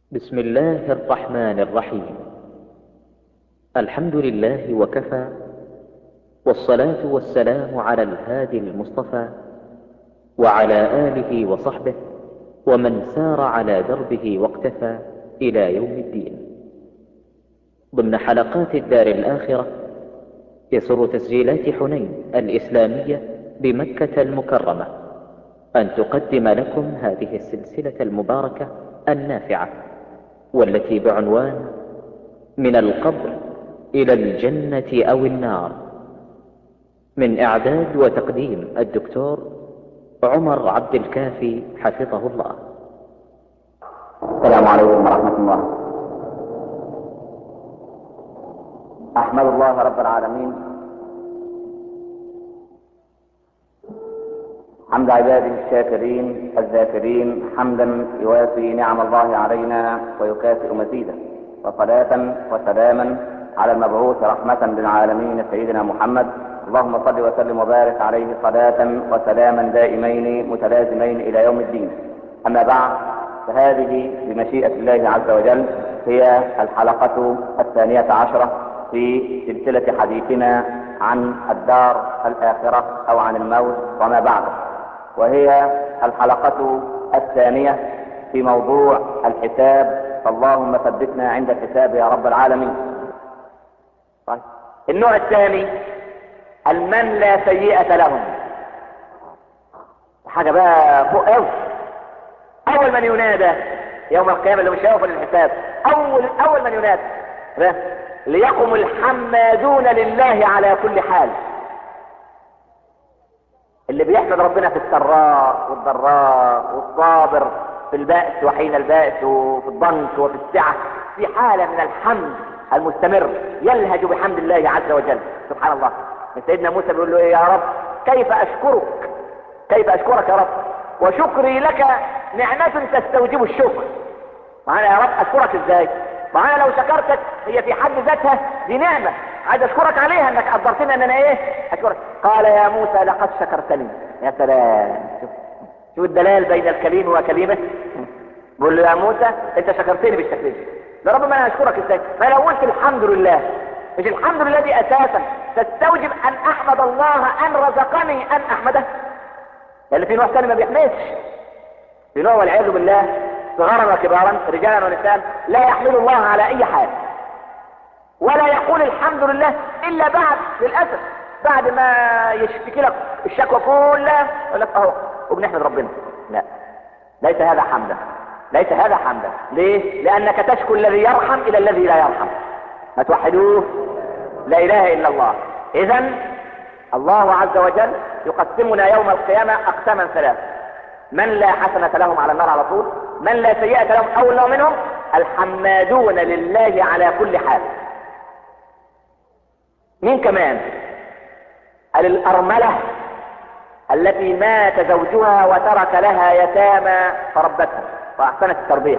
بسم الله الرحمن الرحيم الحمد لله وكفى والصلاة والسلام على الهادي المصطفى وعلى آله وصحبه ومن سار على دربه واقتفى إلى يوم الدين ضمن حلقات الدار الآخرة يسر تسجيلات حنين الإسلامية بمكة المكرمة أن تقدم لكم هذه السلسلة المباركة النافعة والتي بعنوان من القبر إلى الجنة أو النار من إعداد وتقديم الدكتور عمر عبد الكافي حفظه الله السلام عليكم ورحمة الله أحمد الله رب العالمين حمد عباده الشاكرين الذاكرين حمدا يوافي نعم الله علينا ويكافئ مزيدا وصلاة وسلاما على المبعوث رحمة للعالمين سيدنا محمد اللهم صل وسلم وبارك عليه صلاة وسلاما دائمين متلازمين إلى يوم الدين أما بعد فهذه بمشيئة الله عز وجل هي الحلقة الثانية عشرة في سلسلة حديثنا عن الدار الآخرة أو عن الموت وما بعده وهي الحلقة الثانية في موضوع الحساب فاللهم ثبتنا عند الحساب يا رب العالمين طيب. النوع الثاني المن لا سيئة لهم حاجة بقى فوق قوي أول من ينادى يوم القيامة اللي مش هيقف للحساب أول أول من ينادى ليقم الحمادون لله على كل حال اللي بيحمد ربنا في السراء والضراء والصابر في البأس وحين البأس وفي الضنك وفي السعة في حالة من الحمد المستمر يلهج بحمد الله عز وجل سبحان الله سيدنا موسى بيقول له ايه يا رب كيف اشكرك كيف اشكرك يا رب وشكري لك نعمة تستوجب الشكر معانا يا رب اشكرك ازاي معانا لو شكرتك هي في حد ذاتها دي نعمة عايز اشكرك عليها انك قدرتني ان انا ايه اشكرك قال يا موسى لقد شكرتني يا سلام شوف شوف الدلال بين الكليم وكلمه بقول له يا موسى انت شكرتني بالشكل ده رب ما انا اشكرك ازاي ما لو قلت الحمد لله مش الحمد لله دي اساسا تستوجب ان احمد الله ان رزقني ان احمده لان في نوع ثاني ما بيحمدش في نوع والعياذ بالله صغارا وكبارا رجالا ونساء لا يحمد الله على اي حال ولا يقول الحمد لله الا بعد للاسف بعد ما يشتكي لك الشكوى كلها يقول لك اهو وبنحمد ربنا لا ليس هذا حمدا ليس هذا حمدا ليه لانك تشكو الذي يرحم الى الذي لا يرحم ما توحدوه لا اله الا الله اذا الله عز وجل يقسمنا يوم القيامة اقساما ثلاث من لا حسنة لهم على النار على طول من لا سيئة لهم اول منهم الحمادون لله على كل حال مين كمان الارملة التي مات زوجها وترك لها يتامى فربتها واحسنت التربية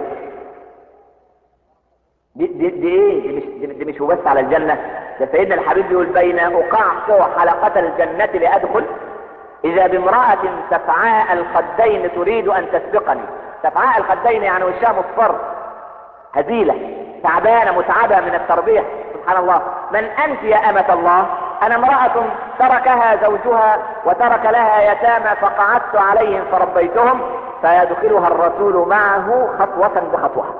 دي, دي, دي ايه دي مش, دي, دي مش بس على الجنة ده سيدنا الحبيب يقول بين اقعق حلقة الجنة لادخل اذا بامرأة سفعاء الخدين تريد ان تسبقني سفعاء الخدين يعني وشها مصفر هزيلة تعبانة متعبة من التربية سبحان الله من انت يا امة الله انا امرأة تركها زوجها وترك لها يتامى فقعدت عليهم فربيتهم فيدخلها الرسول معه خطوة بخطوة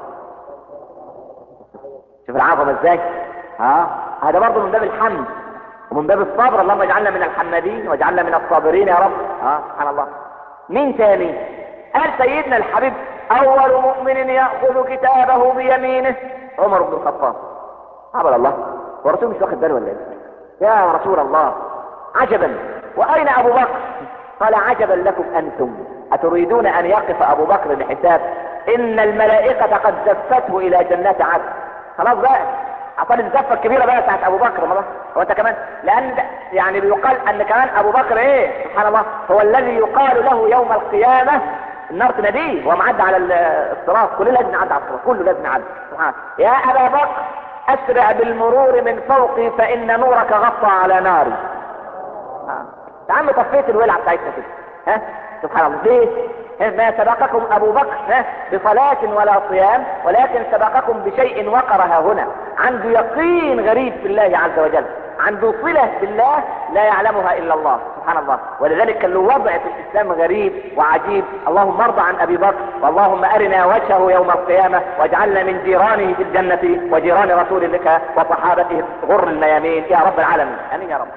شوف العظمة ازاي ها هذا برضه من باب الحمد ومن باب الصبر اللهم اجعلنا من الحمادين واجعلنا من الصابرين يا رب ها سبحان الله مين تاني قال سيدنا الحبيب اول مؤمن ياخذ كتابه بيمينه عمر بن الخطاب عبد الله والرسول مش واخد باله ولا ايه يا رسول الله عجبا واين ابو بكر قال عجبا لكم انتم اتريدون ان يقف ابو بكر لحساب ان الملائكة قد زفته الى جنات عدن خلاص بقى عطال الزفة الكبيرة بقى بتاعت ابو بكر ما هو انت كمان لان يعني بيقال ان كمان ابو بكر ايه سبحان الله هو الذي يقال له يوم القيامة النار تناديه وهو معدي على الصراط كله لازم يعدي على الصراط كله لازم يعدي سبحان يا ابا بكر اسرع بالمرور من فوقي فان نورك غطى على ناري يا عم طفيت الولعة بتاعتنا كده ها سبحان الله ليه ما سبقكم ابو بكر بصلاة ولا صيام ولكن سبقكم بشيء وقرها هنا عنده يقين غريب في الله عز وجل عنده صلة بالله لا يعلمها الا الله سبحان الله ولذلك كان له وضع في الاسلام غريب وعجيب اللهم ارضى عن ابي بكر واللهم ارنا وجهه يوم القيامة واجعلنا من جيرانه في الجنة وجيران رسول لك وصحابته غر الميامين يا رب العالمين امين يا رب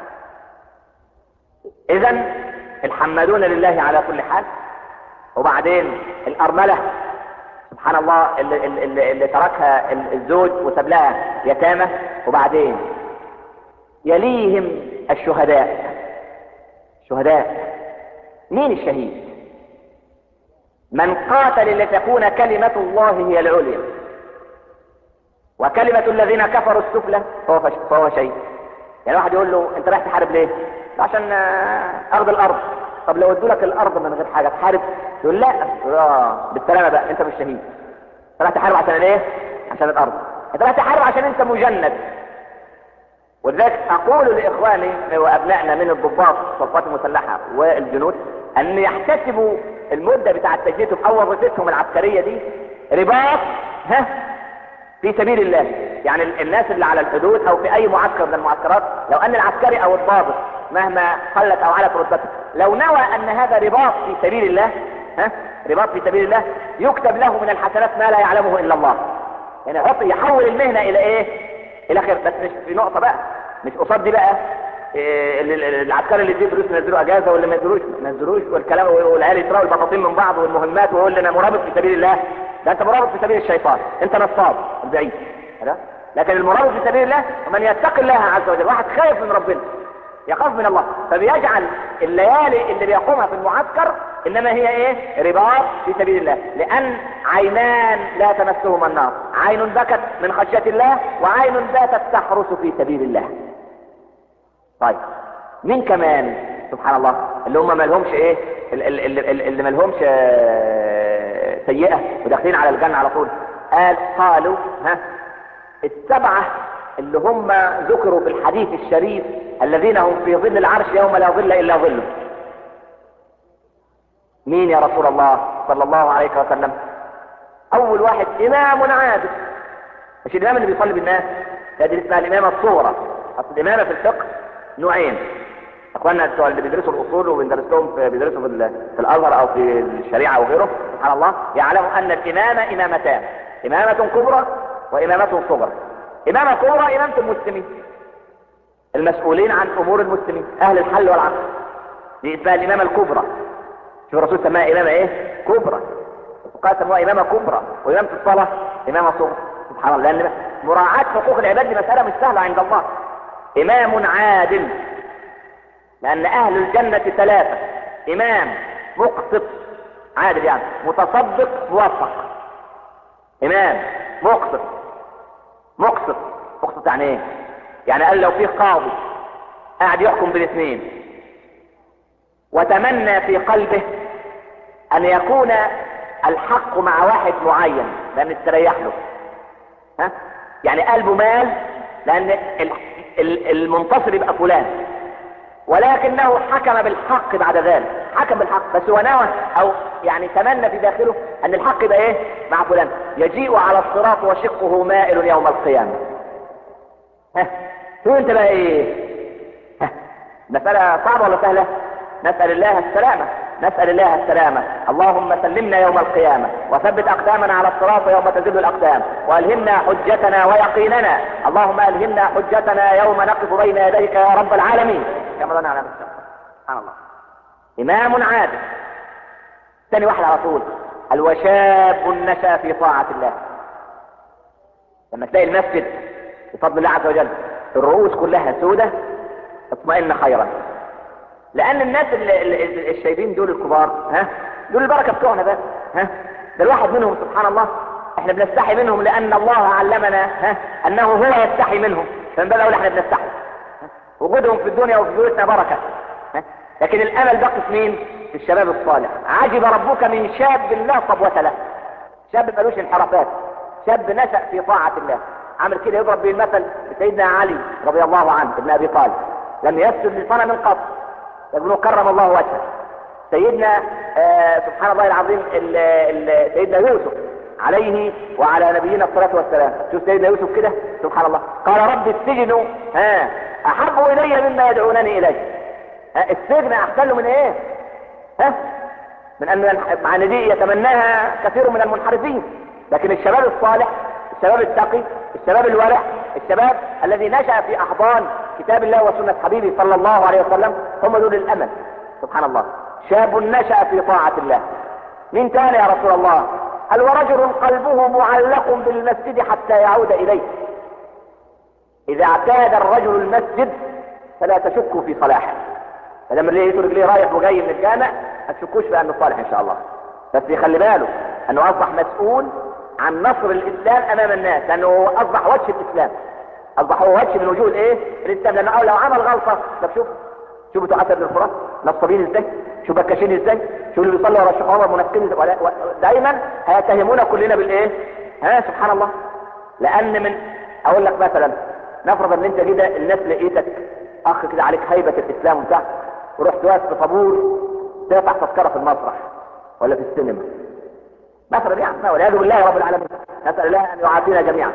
اذا الحمدون لله على كل حال وبعدين الارملة سبحان الله اللي, اللي, اللي تركها الزوج وساب لها يتامى وبعدين يليهم الشهداء الشهداء مين الشهيد من قاتل لتكون كلمة الله هي العليا وكلمة الذين كفروا السفلى فهو, فش... فهو شيء يعني واحد يقول له انت رايح تحارب ليه عشان ارض الارض طب لو ادوا لك الارض من غير حاجه تحارب يقول لا اه بالسلامه بقى انت مش شهيد انت رايح تحارب عشان ايه عشان الارض انت رايح تحارب عشان انت مجند ولذلك اقول لاخواني وابنائنا من الضباط السلطات المسلحه والجنود ان يحتسبوا المده بتاعه تجنيدهم او وظيفتهم العسكريه دي رباط ها في سبيل الله يعني الناس اللي على الحدود او في اي معسكر من المعسكرات لو ان العسكري او الضابط مهما قلت او علت رتبته لو نوى ان هذا رباط في سبيل الله ها رباط في سبيل الله يكتب له من الحسنات ما لا يعلمه الا الله يعني يحط يحول المهنة الى ايه الى خير بس مش في نقطة بقى مش قصاد دي بقى إيه العسكري اللي يديه فلوس ينزلوا اجازه واللي ما ينزلوش ما ينزلوش والكلام والعيال يسرقوا البطاطين من بعض والمهمات ويقول لنا مرابط في سبيل الله ده انت مرابط في سبيل الشيطان انت نصاب البعيد لكن المرابط في سبيل الله ومن يتق الله عز وجل واحد خايف من ربنا يخاف من الله فبيجعل الليالي اللي بيقومها في المعسكر انما هي ايه رباط في سبيل الله لان عينان لا تمسهما النار عين بكت من خشية الله وعين باتت تحرس في سبيل الله طيب مين كمان سبحان الله اللي هم ما لهمش ايه اللي, اللي, اللي ما لهمش سيئة وداخلين على الجنة على طول قال قالوا ها السبعة اللي هم ذكروا في الحديث الشريف الذين هم في ظل العرش يوم لا ظل الا ظله مين يا رسول الله صلى الله عليه وسلم اول واحد امام عادل مش الامام اللي بيصلي بالناس هذه اسمها الامامه الصغرى اصل الامامه في الفقه نوعين اخواننا بتوع اللي بيدرسوا الاصول وبندرس لهم في بيدرسوا في, في الازهر او في الشريعه وغيره سبحان الله يعلموا ان الامامه امامتان امامه كبرى وامامه صغرى امامه كبرى امامه المسلمين المسؤولين عن امور المسلمين اهل الحل والعقد دي اسمها الامامه الكبرى شوف الرسول سماها امامه ايه كبرى وقال سموها امامه كبرى وامامه الصلاه امامه صغرى سبحان الله لان مراعاه حقوق العباد دي مساله مش سهله عند الله امام عادل لان اهل الجنه ثلاثه امام مقسط عادل يعني متصدق موفق امام مقسط مقسط مقسط يعني ايه يعني قال لو في قاضي قاعد يحكم بالاثنين وتمنى في قلبه ان يكون الحق مع واحد معين لان استريح له ها يعني قلبه مال لان المنتصر يبقى فلان ولكنه حكم بالحق بعد ذلك حكم بالحق بس هو نوى او يعني تمنى في داخله ان الحق يبقى ايه مع فلان يجيء على الصراط وشقه مائل يوم القيامه ها شو انت بقى ايه ها مسألة صعبة ولا سهلة نسأل الله السلامة نسأل الله السلامة اللهم سلمنا يوم القيامة وثبت أقدامنا على الصراط يوم تزل الأقدام وألهمنا حجتنا ويقيننا اللهم ألهمنا حجتنا يوم نقف بين يديك يا رب العالمين كما ظن على سبحان الله إمام عادل ثاني واحد على طول الوشاب نشا في طاعة الله لما تلاقي المسجد بفضل الله عز وجل الرؤوس كلها سودة اطمئن خيرا لان الناس اللي الشايبين دول الكبار ها دول البركة بتوعنا بس ها ده الواحد منهم سبحان الله احنا بنستحي منهم لان الله علمنا ها انه هو يستحي منهم فنبقى اقول احنا بنستحي وجودهم في الدنيا وفي بيوتنا بركة ها؟ لكن الامل بقي في مين في الشباب الصالح عجب ربك من شاب لا صبوة له شاب ملوش انحرافات شاب نشأ في طاعة الله عمل كده يضرب به المثل بسيدنا علي رضي الله عنه ابن ابي طالب لم يسجد لصنم قط ابنه كرم الله وجهه سيدنا آه سبحان الله العظيم ال ال سيدنا يوسف عليه وعلى نبينا الصلاة والسلام شوف سيدنا يوسف كده سبحان الله قال رب السجن ها احب الي مما يدعونني اليه ها السجن احسن له من ايه ها من ان مع ان دي يتمناها كثير من المنحرفين لكن الشباب الصالح الشباب التقي الشباب الورع الشباب الذي نشأ في احضان كتاب الله وسنة حبيبه صلى الله عليه وسلم هم دول الامل سبحان الله شاب نشأ في طاعة الله مين تاني يا رسول الله قال ورجل قلبه معلق بالمسجد حتى يعود اليه اذا اعتاد الرجل المسجد فلا تشكوا في صلاحه فلما لقيته رجليه رايح وجاي من الجامع ما تشكوش في انه صالح ان شاء الله بس يخلي باله انه اصبح مسؤول عن نصر الاسلام امام الناس لانه اصبح وجه الاسلام اصبح هو وجه من وجوه الايه الاسلام لانه لو عمل غلطه طب شوف شوف بتوع اسد الفرات نصابين ازاي شوف بكاشين ازاي شوف اللي بيصلي ورا الشيخ عمر منافقين ازاي دايما هيتهمونا كلنا بالايه ها سبحان الله لان من اقول لك مثلا نفرض ان انت كده الناس لقيتك اخ كده عليك هيبه الاسلام وبتاع ورحت واقف في طابور تقطع تذكره في المسرح ولا في السينما مثلا يعني والعياذ بالله رب العالمين نسال الله ان يعافينا جميعا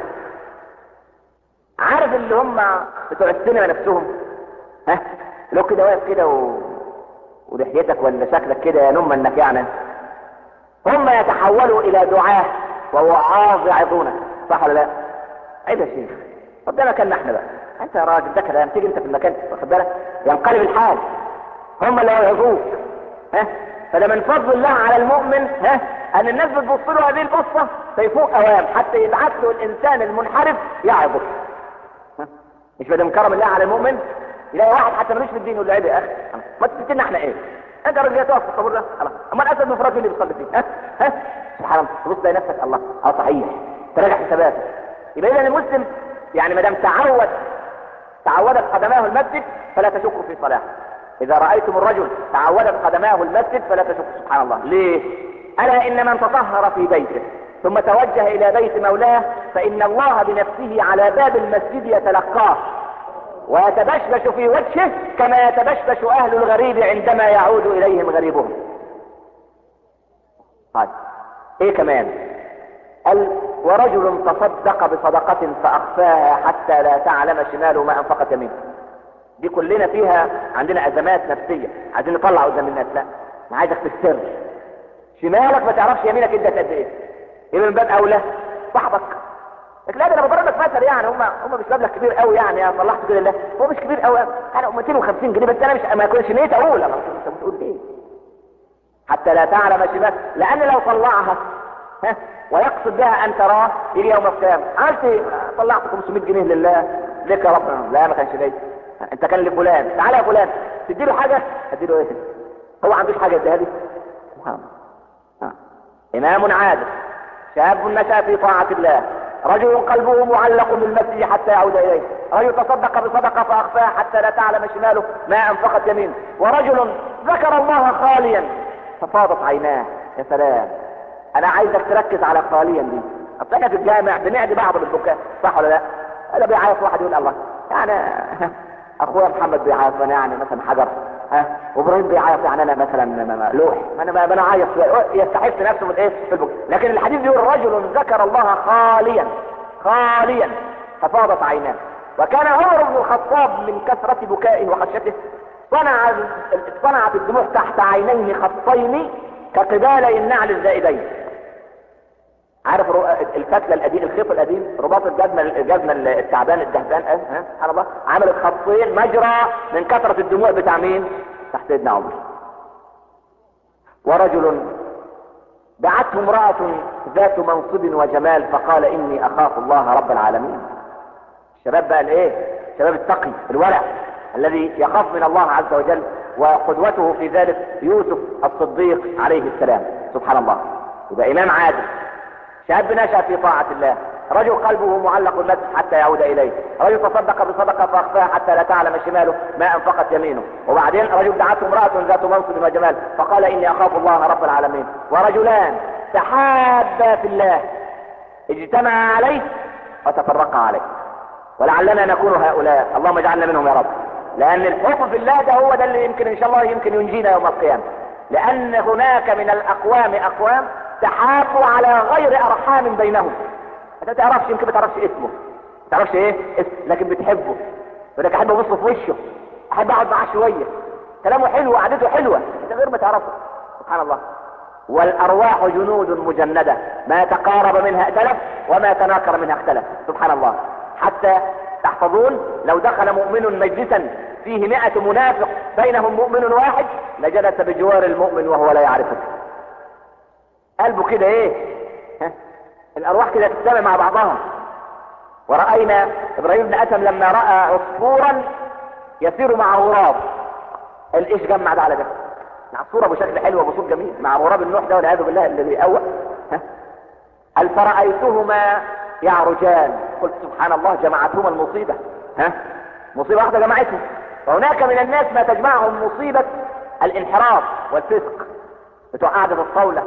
عارف اللي هم بتوع السينما نفسهم ها لو كده واقف كده و... ولحيتك ولا شكلك كده يا نم انك يعني هم يتحولوا الى دعاة ووعاظ يعظونك صح ولا لا؟ عيب يا شيخ طب ده مكاننا احنا بقى انت يا راجل ده كلام تيجي انت في المكان واخد بالك ينقلب الحال هم اللي يعظوك ها فده من فضل الله على المؤمن ها ان الناس بتبص له هذه البصه فيفوق اوام حتى يبعث له الانسان المنحرف يعظه مش بدل من كرم الله على المؤمن يلاقي واحد حتى ملوش في الدين يقول له عيب يا اخي ما تفتنا احنا ايه انت راجل تقف في الطابور ده خلاص اما الاسد من فراغ اللي بيصلي فيه ها ها سبحان الله تبص تلاقي نفسك الله اه صحيح تراجع حساباتك يبقى اذا المسلم يعني ما دام تعود تعودت قدماه المسجد فلا تشكوا في صلاحه اذا رايتم الرجل تعودت قدماه المسجد فلا تشكوا سبحان الله ليه الا ان من تطهر في بيته ثم توجه الى بيت مولاه فان الله بنفسه على باب المسجد يتلقاه ويتبشبش في وجهه كما يتبشبش اهل الغريب عندما يعود اليهم غريبهم طيب ايه كمان قال ورجل تصدق بصدقة فاخفاها حتى لا تعلم شماله ما انفقت يمينه دي كلنا فيها عندنا ازمات نفسية عايزين نطلع قدام الناس لا انا عايزك في السر شمالك ما تعرفش يمينك ادت قد ايه يبقى من باب اولى صاحبك لكن لا ده انا بضرب لك مثل يعني هم هم مش مبلغ كبير قوي يعني يا طلعت كده لله هو مش كبير قوي انا 250 جنيه بس انا مش ما كنتش نيت اقول انا انت بتقول ايه حتى لا تعلم شمال لان لو طلعها ها ويقصد بها ان تراه يجي يوم القيامه عملت ايه طلعت 500 جنيه لله ليك يا رب لا ما كانش ليا انت كان لفلان تعالى يا فلان تديله حاجه اديله ايه هو ما عندوش حاجه اديها لي سبحان الله امام عادل شاب نشا في طاعه الله رجل قلبه معلق بالمسجد حتى يعود اليه رجل تصدق بصدقه فاخفاها حتى لا تعلم شماله ما انفقت يمينه ورجل ذكر الله خاليا ففاضت عيناه يا سلام انا عايزك تركز على خاليا دي اصل في الجامع بنعدي بعض بالبكاء صح ولا لا انا بيعيط واحد يقول الله يعني اخويا محمد بيعيط وانا يعني مثلا حجر ها وابراهيم بيعيط يعني انا مثلا لوح انا انا عايط يستحق نفسه من ايه في البكاء لكن الحديث بيقول رجل ذكر الله خاليا خاليا ففاضت عيناه وكان عمر بن الخطاب من كثرة بكائه وخشيته صنع صنعت الدموع تحت عينيه خطين كقبالي النعل الزائدين عارف الفتلة القديم الخيط القديم رباط الجزمة الجزمة التعبان الدهبان اه ها سبحان الله عملت خطين مجرى من كثرة الدموع بتاع مين تحت سيدنا عمر ورجل دعته امرأة ذات منصب وجمال فقال اني اخاف الله رب العالمين الشباب بقى الايه الشباب التقي الورع الذي يخاف من الله عز وجل وقدوته في ذلك يوسف الصديق عليه السلام سبحان الله يبقى امام عادل شاب نشا في طاعة الله رجل قلبه معلق بالمسجد حتى يعود اليه رجل تصدق بصدقه فاخفاها حتى لا تعلم شماله ما انفقت يمينه وبعدين رجل دعته امراه ذات منصب وجمال فقال اني اخاف الله رب العالمين ورجلان تحابا في الله اجتمعا عليه وتفرقا عليه ولعلنا نكون هؤلاء اللهم اجعلنا منهم يا رب لان الحب في الله ده هو ده اللي يمكن ان شاء الله يمكن ينجينا يوم القيامه لان هناك من الاقوام اقوام تحابوا على غير ارحام بينهم انت ما تعرفش يمكن ما تعرفش اسمه ما تعرفش ايه اسم لكن بتحبه يقول لك احب ابص في وشه احب اقعد معاه شويه كلامه حلو وقعدته حلوه انت غير ما تعرفه سبحان الله والارواح جنود مجندة ما تقارب منها ائتلف وما تناكر منها اختلف سبحان الله حتى تحفظون لو دخل مؤمن مجلسا فيه مئة منافق بينهم مؤمن واحد لجلس بجوار المؤمن وهو لا يعرفه قلبه كده ايه ها؟ الارواح كده تجتمع مع بعضها ورأينا ابراهيم بن ادم لما رأى عصفورا يسير مع غراب الايش جمع ده على ده العصفورة بشكل حلو وبصوت جميل مع غراب النوح ده والعياذ بالله اللي بيقوى هل فرأيتهما يعرجان قلت سبحان الله جمعتهما المصيبة ها مصيبة واحدة جمعتهم وهناك من الناس ما تجمعهم مصيبة الانحراف والفسق بتوع قعدة الطاولة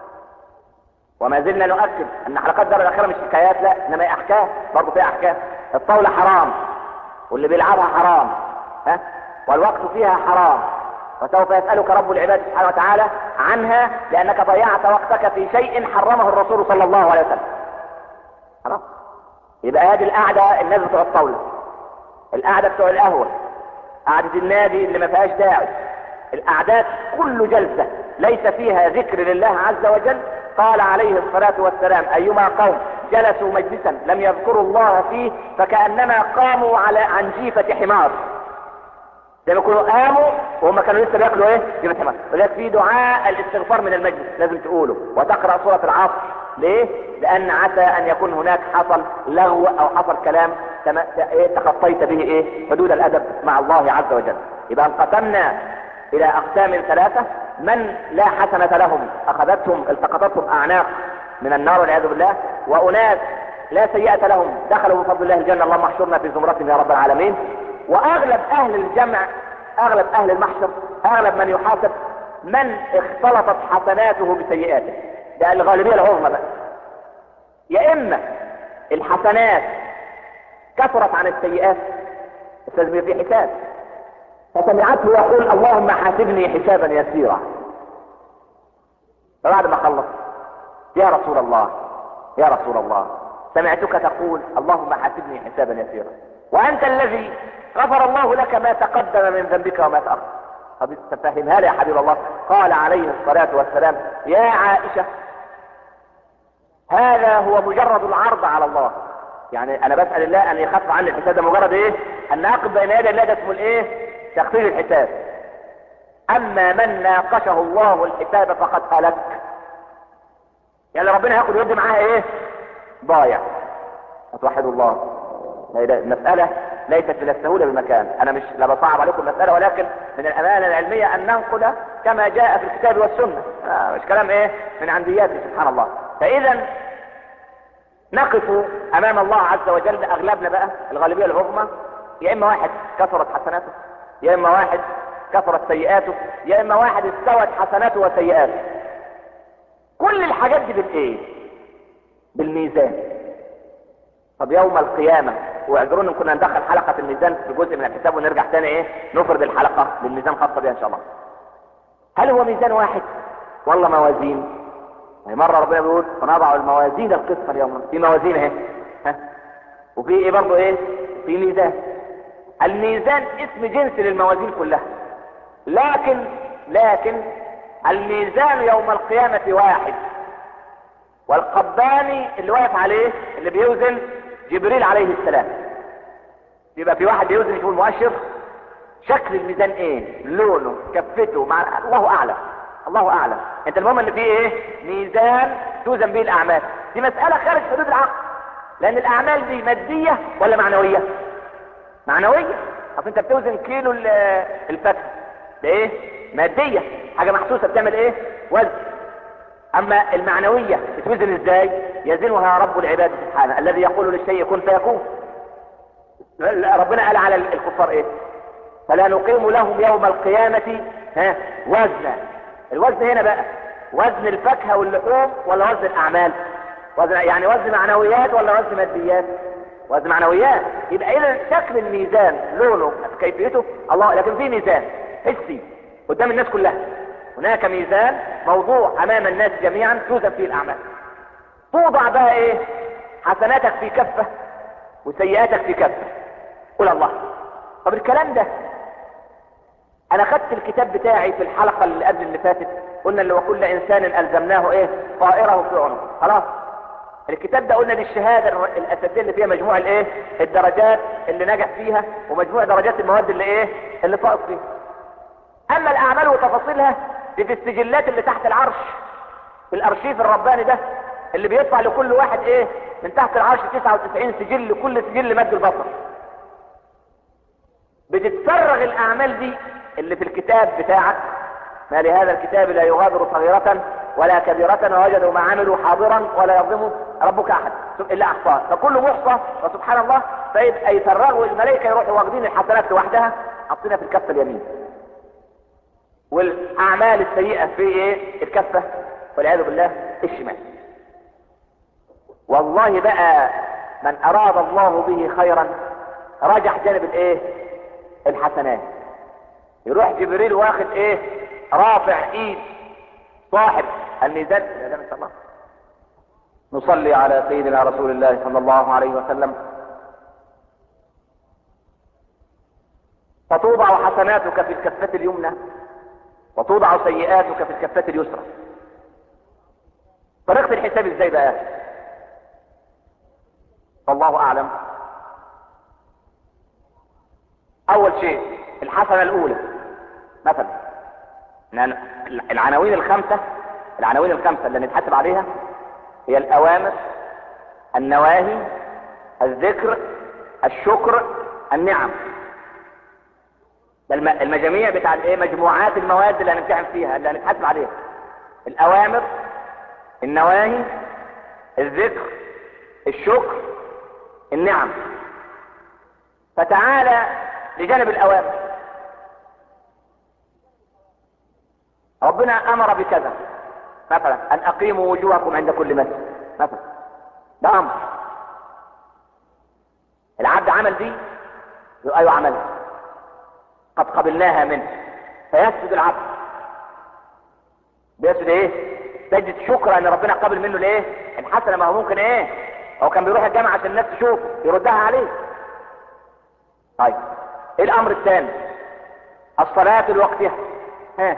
وما زلنا نؤكد ان حلقات دار الاخيرة مش حكايات لا انما هي احكام برضه فيها احكام الطاولة حرام واللي بيلعبها حرام ها والوقت فيها حرام وسوف يسألك رب العباد سبحانه وتعالى عنها لأنك ضيعت وقتك في شيء حرمه الرسول صلى الله عليه وسلم خلاص يبقى هذه القعدة الناس بتوع الطاولة القعدة بتوع القهوة قعدة النادي اللي ما فيهاش داعي القعدات كل جلسة ليس فيها ذكر لله عز وجل قال عليه الصلاة والسلام أيما قوم جلسوا مجلسا لم يذكروا الله فيه فكأنما قاموا على عن جيفة حمار زي ما يكونوا قاموا وهم كانوا لسه بياكلوا ايه؟ جيفة حمار ولذلك في دعاء الاستغفار من المجلس لازم تقوله وتقرأ سورة العصر ليه؟ لأن عسى أن يكون هناك حصل لغو أو حصل كلام تم... إيه تخطيت به إيه؟ حدود الأدب مع الله عز وجل. يبقى انقسمنا إلى أقسام ثلاثة من لا حسنة لهم أخذتهم التقطتهم أعناق من النار والعياذ بالله وأناس لا سيئة لهم دخلوا بفضل الله الجنة اللهم احشرنا في زمرتهم يا رب العالمين وأغلب أهل الجمع أغلب أهل المحشر أغلب من يحاسب من اختلطت حسناته بسيئاته ده الغالبية العظمى بقى يا اما الحسنات كثرت عن السيئات استاذ في حساب فسمعته يقول اللهم حاسبني حسابا يسيرا فبعد ما خلص يا رسول الله يا رسول الله سمعتك تقول اللهم حاسبني حسابا يسيرا وانت الذي غفر الله لك ما تقدم من ذنبك وما تأخر طب تفهمها لي يا حبيب الله قال عليه الصلاة والسلام يا عائشة هذا هو مجرد العرض على الله يعني انا بسأل الله ان يخفف عني الحساب ده مجرد ايه ان اقف بين يدي الله ده اسمه الايه تخفيف الحساب اما من ناقشه الله الحساب فقد هلك يعني ربنا هياخد يد معاها ايه ضايع اتوحد الله المسألة ليست من السهولة بمكان انا مش لا بصعب عليكم المسألة ولكن من الامانة العلمية ان ننقل كما جاء في الكتاب والسنة آه مش كلام ايه من عندياتي سبحان الله فاذا نقف امام الله عز وجل اغلبنا بقى الغالبية العظمى يا اما واحد كثرت حسناته يا اما واحد كثرت سيئاته يا اما واحد استوت حسناته وسيئاته كل الحاجات دي بالايه بالميزان طب يوم القيامة واعذروني كنا ندخل حلقة الميزان في جزء من الحساب ونرجع تاني ايه نفرد الحلقة للميزان خاصة بها ان شاء الله هل هو ميزان واحد ولا موازين يعني مرة ربنا بيقول ونضع الموازين القسط اليوم في موازين اهي ها وفي ايه برضه ايه في ميزان الميزان اسم جنس للموازين كلها لكن لكن الميزان يوم القيامة واحد والقباني اللي واقف عليه اللي بيوزن جبريل عليه السلام يبقى في واحد بيوزن يشوف المؤشر شكل الميزان ايه لونه كفته مع الله اعلم الله اعلم انت المهم ان في ايه ميزان توزن به الاعمال دي مسألة خارج حدود العقل لان الاعمال دي مادية ولا معنوية معنوية اصل انت بتوزن كيلو الفاكهة ده ايه مادية حاجة محسوسة بتعمل ايه وزن اما المعنوية بتوزن ازاي يزنها رب العباد سبحانه الذي يقول للشيء كن فيكون ربنا قال على الكفار ايه فلا نقيم لهم يوم القيامة ها وزنا الوزن هنا بقى وزن الفاكهة واللحوم ولا وزن الاعمال وزن يعني وزن معنويات ولا وزن ماديات وزن معنويات يبقى اذا شكل الميزان لونه كيفيته الله لكن في ميزان حسي قدام الناس كلها هناك ميزان موضوع امام الناس جميعا توزن فيه الاعمال توضع بقى ايه حسناتك في كفة وسيئاتك في كفة قول الله طب الكلام ده انا خدت الكتاب بتاعي في الحلقة اللي قبل اللي فاتت قلنا اللي هو كل انسان الزمناه ايه طائره في عنقه خلاص الكتاب ده قلنا دي الشهادة الاساسية اللي فيها مجموع الايه الدرجات اللي نجح فيها ومجموع درجات المواد اللي ايه اللي سقط فيها اما الاعمال وتفاصيلها دي في السجلات اللي تحت العرش في الارشيف الرباني ده اللي بيطلع لكل واحد ايه من تحت العرش 99 سجل كل سجل مد البصر بتتفرغ الاعمال دي اللي في الكتاب بتاعك ما لهذا الكتاب لا يغادر صغيرة ولا كبيرة ووجدوا ما عملوا حاضرا ولا يظلم ربك احد الا احصاه فكل محصى وسبحان الله فيبقى يفرغوا الملائكة يروحوا واخدين الحسنات لوحدها حاطينها في الكفة اليمين والاعمال السيئة في ايه الكفة والعياذ بالله الشمال والله بقى من اراد الله به خيرا رجح جانب الايه الحسنات يروح جبريل واخد ايه رافع ايد صاحب الميزان الميزان ان شاء الله نصلي على سيدنا رسول الله صلى الله عليه وسلم فتوضع حسناتك في الكفة اليمنى وتوضع سيئاتك في الكفة اليسرى طريقة الحساب ازاي بقى والله اعلم اول شيء الحسنة الاولى مثلا العناوين الخمسة العناوين الخمسة اللي نتحاسب عليها هي الاوامر النواهي الذكر الشكر النعم ده المجاميع بتاع الايه مجموعات المواد اللي هنمتحن فيها اللي هنتحاسب عليها الاوامر النواهي الذكر الشكر النعم فتعالى لجانب الاوامر ربنا امر بكذا مثلا ان اقيموا وجوهكم عند كل مسجد مثلا ده امر العبد عمل دي يبقى ايوه عملها قد قبلناها منه فيسجد العبد بيسجد ايه تجد شكرا ان ربنا قبل منه الايه الحسنه ما هو ممكن ايه هو كان بيروح الجامعه عشان الناس تشوفه يردها عليه طيب ايه الامر الثاني الصلاه لوقتها ها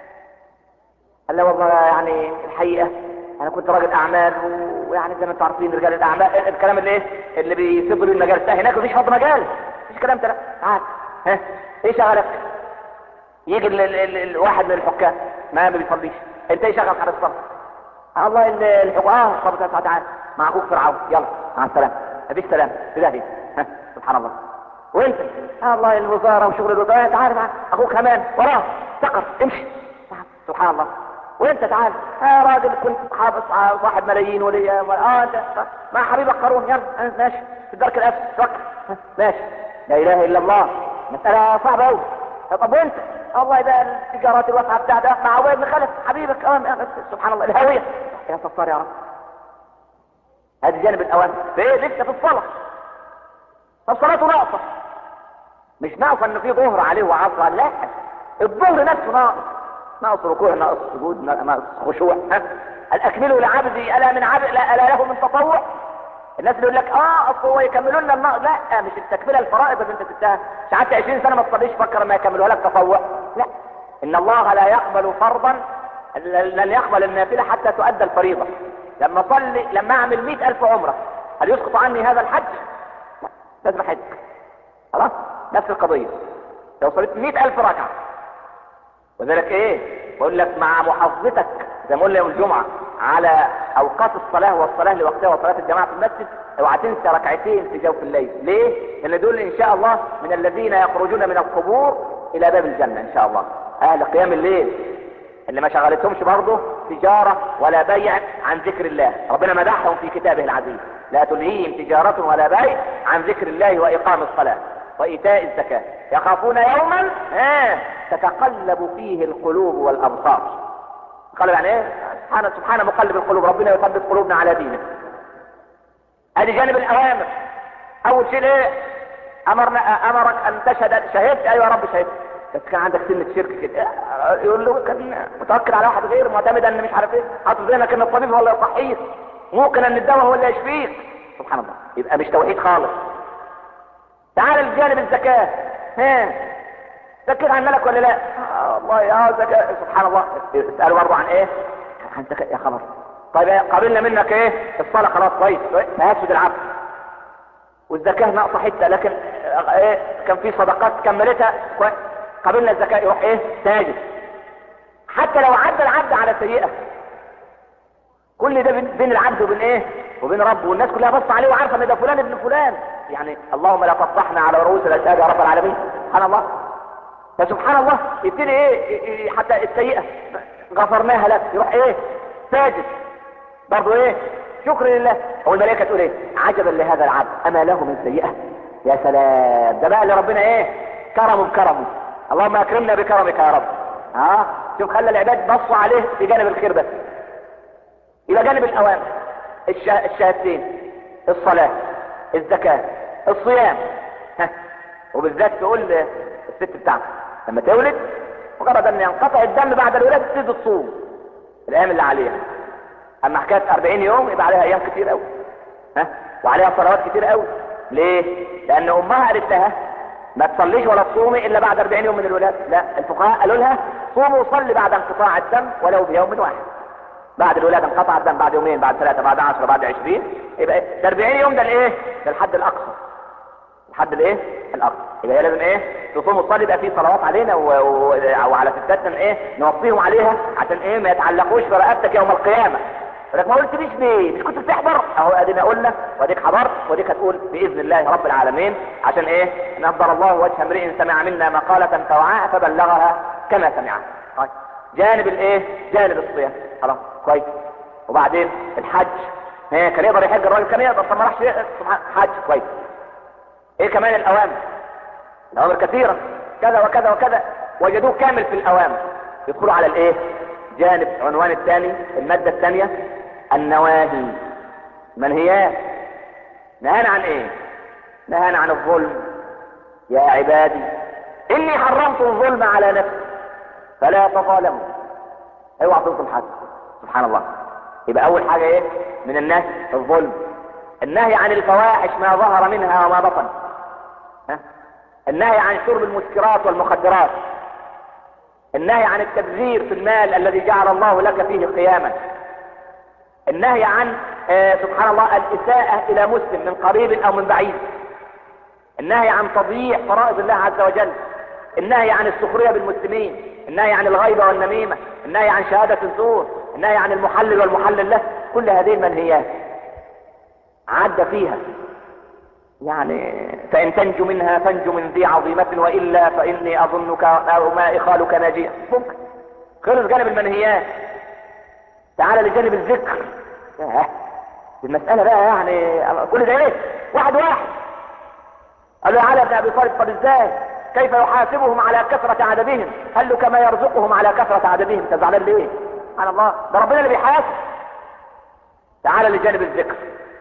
قال له والله يعني الحقيقه انا كنت راجل اعمال ويعني زي ما انتم عارفين رجال الاعمال الكلام اللي ايه اللي بيسيبوا لي المجال ده هناك مفيش فضل مجال مفيش كلام ده لا تعال ها ايه شغلك يجي ال ال ال الواحد من الحكام ما بيصليش انت ايه شغلك على الصلاه الله الحكام اه طب تعال مع اخوك فرعون يلا مع السلامه مفيش سلام في ده ها سبحان الله وانت آه الله الوزاره وشغل الوزاره تعال تعال اخوك كمان وراه سقط امشي سبحان الله وانت تعال يا راجل كنت حافظ صاحب ملايين ولي اه انت مع حبيبك قارون يلا ماشي في الدرك الاسفل فكر ماشي لا اله الا الله مسألة صعبة قوي طب وانت الله ده التجارات الواسعة بتاع ده مع عبيد بن خلف حبيبك اه سبحان الله الهوية يا ستار يا رب هذه جانب الاوامر فايه لسه في الصلاة فالصلاة ناقصة مش ناقصة ان في ظهر عليه وعصر لا الظهر نفسه ناقص ناقص ركوع ناقص سجود ناقص خشوع ها الاكملوا لعبدي الا من عبد لا الا له من تطوع الناس اللي يقول لك اه اصل هو يكملوا لنا النقص لا مش التكمله الفرائض اللي انت سبتها مش قعدت 20 سنه ما تصليش فكر ما يكملوها لك تطوع لا ان الله لا يقبل فرضا لن يقبل النافله حتى تؤدى الفريضه لما اصلي لما اعمل 100000 عمره هل يسقط عني هذا الحج؟ لا لازم احج خلاص نفس القضيه لو صليت 100000 ركعه وذلك ايه بقول لك مع محافظتك زي ما قلنا يوم الجمعه على اوقات الصلاه والصلاه لوقتها وصلاه الجماعه في المسجد اوعى تنسى ركعتين في جوف الليل ليه لان دول ان شاء الله من الذين يخرجون من القبور الى باب الجنه ان شاء الله اهل قيام الليل اللي ما شغلتهمش برضه تجاره ولا بيع عن ذكر الله ربنا مدحهم في كتابه العزيز لا تلهيهم تجاره ولا بيع عن ذكر الله واقام الصلاه وايتاء الزكاه يخافون يوما آه تتقلب فيه القلوب والابصار قال يعني ايه سبحان سبحان مقلب القلوب ربنا يثبت قلوبنا على دينه ادي جانب الاوامر اول شيء ايه امرنا امرك ان تشهد شهدت ايوه يا رب شهدت بس كان عندك سنة شرك كده يقول له كان متوكل على واحد غير معتمد ان مش عارف ايه حاطط ذهنك ان الطبيب هو اللي يصحيك ممكن ان الدواء هو اللي يشفيك سبحان الله يبقى مش توحيد خالص تعال الجانب الزكاة ها ذكر عن ملك ولا لا آه والله يا زكاة سبحان الله اسألوا برضه عن ايه عن زكاة يا خبر طيب قابلنا منك ايه الصلاة خلاص كويس تهسد العبد والزكاة ناقصة حتة لكن ايه كان في صدقات كملتها كويس قابلنا الزكاة يروح ايه ساجد حتى لو عدى العبد على سيئة كل ده بين العبد وبين ايه وبين ربه والناس كلها بص عليه وعارفه ان ده فلان ابن فلان يعني اللهم لا تفضحنا على رؤوس الاشهاد يا رب العالمين سبحان الله فسبحان الله يبتدي ايه حتى السيئة غفرناها لك يروح ايه ساجد برضه ايه شكر لله هو الملائكة تقول ايه عجبا لهذا العبد اما له من سيئة يا سلام ده بقى اللي ربنا ايه كرمه بكرمه اللهم اكرمنا بكرمك يا رب ها شوف خلى العباد بصوا عليه في جانب الخير بس الى جانب الاوامر الشه... الشهادتين الصلاة الزكاة الصيام ها وبالذات تقول الست بتاعتك لما تولد مجرد ان ينقطع الدم بعد الولاده تبتدي تصوم الايام اللي عليها اما حكايه 40 يوم يبقى عليها ايام كتير قوي ها وعليها صلوات كتير قوي ليه لان امها قالت لها ما تصليش ولا تصومي الا بعد 40 يوم من الولاده لا الفقهاء قالوا لها صومي وصلي بعد انقطاع الدم ولو بيوم واحد بعد الولاده انقطع الدم بعد يومين بعد ثلاثه بعد 10 بعد 20 يبقى ايه ده 40 يوم ده الايه ده الحد الاقصى الحد الايه الاقصى يبقى هي لازم ايه تصوم وتصلي يبقى في صلوات علينا و... و... وعلى ستاتنا ايه نوصيهم عليها عشان ايه ما يتعلقوش برقبتك يوم القيامه لك ما قلتليش ليه مش كنت بتحضر اهو ادينا قلنا واديك حضرت واديك هتقول باذن الله رب العالمين عشان ايه نظر الله وجه امرئ سمع منا مقالة فوعاها فبلغها كما سمعها طيب جانب الايه جانب الصيام خلاص كويس وبعدين الحج ايه كان يقدر يحج الراجل كان يقدر طب ما راحش سبحان حج كويس ايه كمان الاوامر الاوامر كثيرة كذا وكذا وكذا وجدوه كامل في الاوامر يدخلوا على الايه جانب عنوان الثاني المادة الثانية النواهي منهيات نهانا عن ايه نهانا عن الظلم يا عبادي اني حرمت الظلم على نفسي فلا تظالموا اوعى تظلم حد سبحان الله يبقى اول حاجة ايه من النهي الظلم النهي عن الفواحش ما ظهر منها وما بطن ها؟ النهي عن شرب المسكرات والمخدرات النهي عن التبذير في المال الذي جعل الله لك فيه قياما النهي عن آه سبحان الله الإساءة إلى مسلم من قريب أو من بعيد النهي عن تضييع فرائض الله عز وجل النهي عن السخرية بالمسلمين النهي عن الغيبة والنميمة النهي عن شهادة الزور النهي عن المحلل والمحلل له كل هذه المنهيات عد فيها يعني فإن تنجو منها فانجو من ذي عظيمة وإلا فإني أظنك أو ما إخالك ناجيا ممكن خلص جانب المنهيات تعال لجانب الذكر ياه المسألة بقى يعني كل ده ايه واحد واحد قال له على ابن ابي طالب طب ازاي كيف يحاسبهم على كثرة عددهم قال له كما يرزقهم على كثرة عددهم انت زعلان ليه سبحان الله ده ربنا اللي بيحاسب تعال لجانب الذكر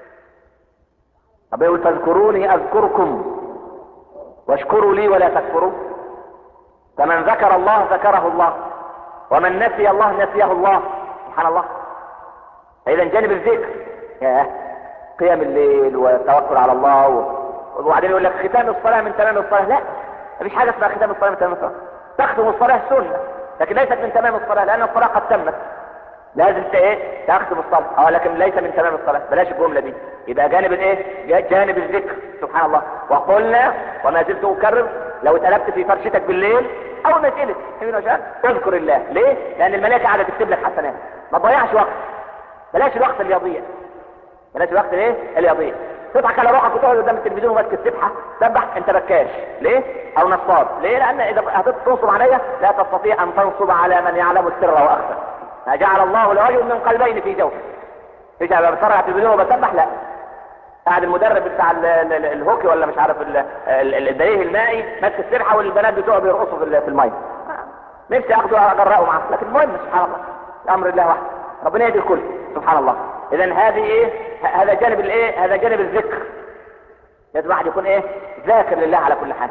طب يقول فاذكروني اذكركم واشكروا لي ولا تكفروا فمن ذكر الله ذكره الله ومن نسي الله نسيه الله سبحان الله فاذا جانب الذكر ياه قيام الليل والتوكل على الله و... وبعدين يقول لك ختام الصلاة من تمام الصلاة لا مفيش حاجة اسمها ختام الصلاة من تمام الصلاة تختم الصلاة سنة لكن ليست من تمام الصلاة لأن الصلاة قد تمت لازم ايه تختم الصلاة اه لكن ليس من تمام الصلاة بلاش الجملة دي يبقى جانب الايه جانب الذكر سبحان الله وقلنا وما زلت اكرر لو اتقلبت في فرشتك بالليل اول ما تقلب اذكر الله ليه لان الملائكة قاعدة تكتب لك حسنات ما تضيعش وقت بلاش الوقت اللي يضيع بلاش الوقت ايه اللي يضيع تضحك على روحك وتقعد قدام التلفزيون وماسك السبحه تسبح انت بكاش ليه او نصاب ليه لان اذا هتنصب عليا لا تستطيع ان تنصب على من يعلم السر واخفى ما جعل الله لرجل من قلبين في جوفه ايش انا بتفرج على التلفزيون وبسبح لا قاعد المدرب بتاع الهوكي ولا مش عارف الدليه المائي ماسك السبحه والبنات بتوعه بيرقصوا في الميه نفسي اخده اجرأه معاه لكن المهم سبحان الله امر الله وحده ربنا يهدي الكل سبحان الله اذا هذه ايه هذا جانب الايه هذا جانب الذكر لازم واحد يكون ايه ذاكر لله على كل حال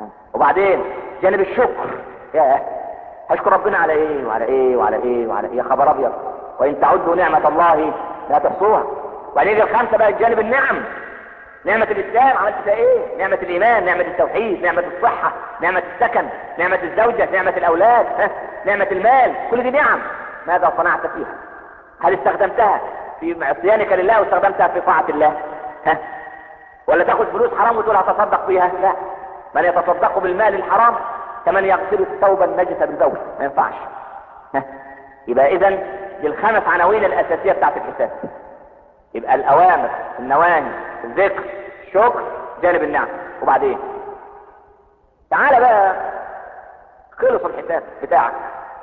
وبعدين جانب الشكر يا هشكر ربنا على ايه وعلى ايه وعلى ايه وعلى ايه يا خبر ابيض وان تعدوا نعمة الله لا تحصوها وبعدين الخمسة بقى جانب النعم نعمة الإسلام عملت فيها إيه؟ نعمة الإيمان، نعمة التوحيد، نعمة الصحة، نعمة السكن، نعمة الزوجة، نعمة الأولاد، ها؟ نعمة المال، كل دي نعم، ماذا صنعت فيها؟ هل استخدمتها في عصيانك لله واستخدمتها في طاعة الله؟ ها؟ ولا تاخد فلوس حرام وتقول هتصدق بيها؟ لا، من يتصدق بالمال الحرام كمن يغسل الثوب النجس بالبول، ما ينفعش. ها؟ يبقى إذا دي الخمس عناوين الأساسية بتاعت الحساب. يبقى الاوامر النواهي الذكر الشكر جانب النعم وبعدين تعالى بقى خلص الحساب بتاعك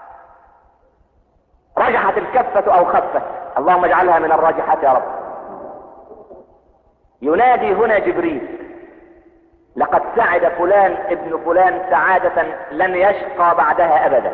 رجحت الكفة او خفت اللهم اجعلها من الراجحات يا رب ينادي هنا جبريل لقد سعد فلان ابن فلان سعادة لن يشقى بعدها ابدا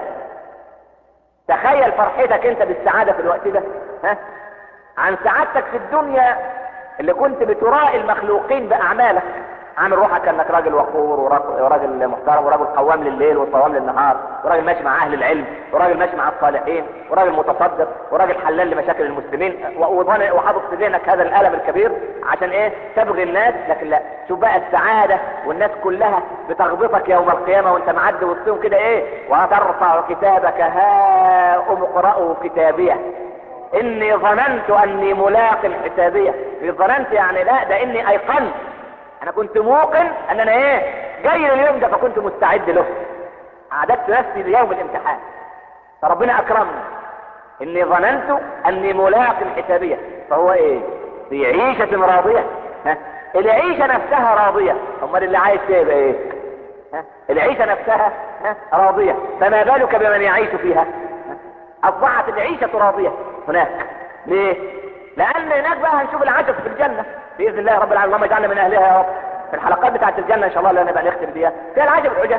تخيل فرحتك انت بالسعادة في الوقت ده ها عن سعادتك في الدنيا اللي كنت بترائي المخلوقين باعمالك عامل روحك انك راجل وقور وراجل محترم وراجل قوام لليل وصوام للنهار وراجل ماشي مع اهل العلم وراجل ماشي مع الصالحين وراجل متصدق وراجل حلال لمشاكل المسلمين وحاطط في ذهنك هذا الالم الكبير عشان ايه تبغي الناس لكن لا شوف بقى السعاده والناس كلها بتغبطك يوم القيامه وانت معدي وسطهم كده ايه وترفع كتابك ها ام اقرأوا كتابيه اني ظننت اني ملاق حسابيه في ظننت يعني لا ده اني ايقنت انا كنت موقن ان انا ايه جاي لليوم ده فكنت مستعد له اعددت نفسي ليوم الامتحان فربنا اكرمني اني ظننت اني ملاق حسابيه فهو ايه في عيشة راضية ها العيشة نفسها راضية امال اللي عايش فيها يبقى ايه ها العيشة نفسها ها راضية فما بالك بمن يعيش فيها اصبحت العيشة راضية هناك ليه لان هناك بقى هنشوف العجب في الجنة باذن الله رب العالمين اللهم اجعلنا من اهلها يا رب في الحلقات بتاعت الجنة ان شاء الله اللي نبقى نختم بيها فيها العجب العجب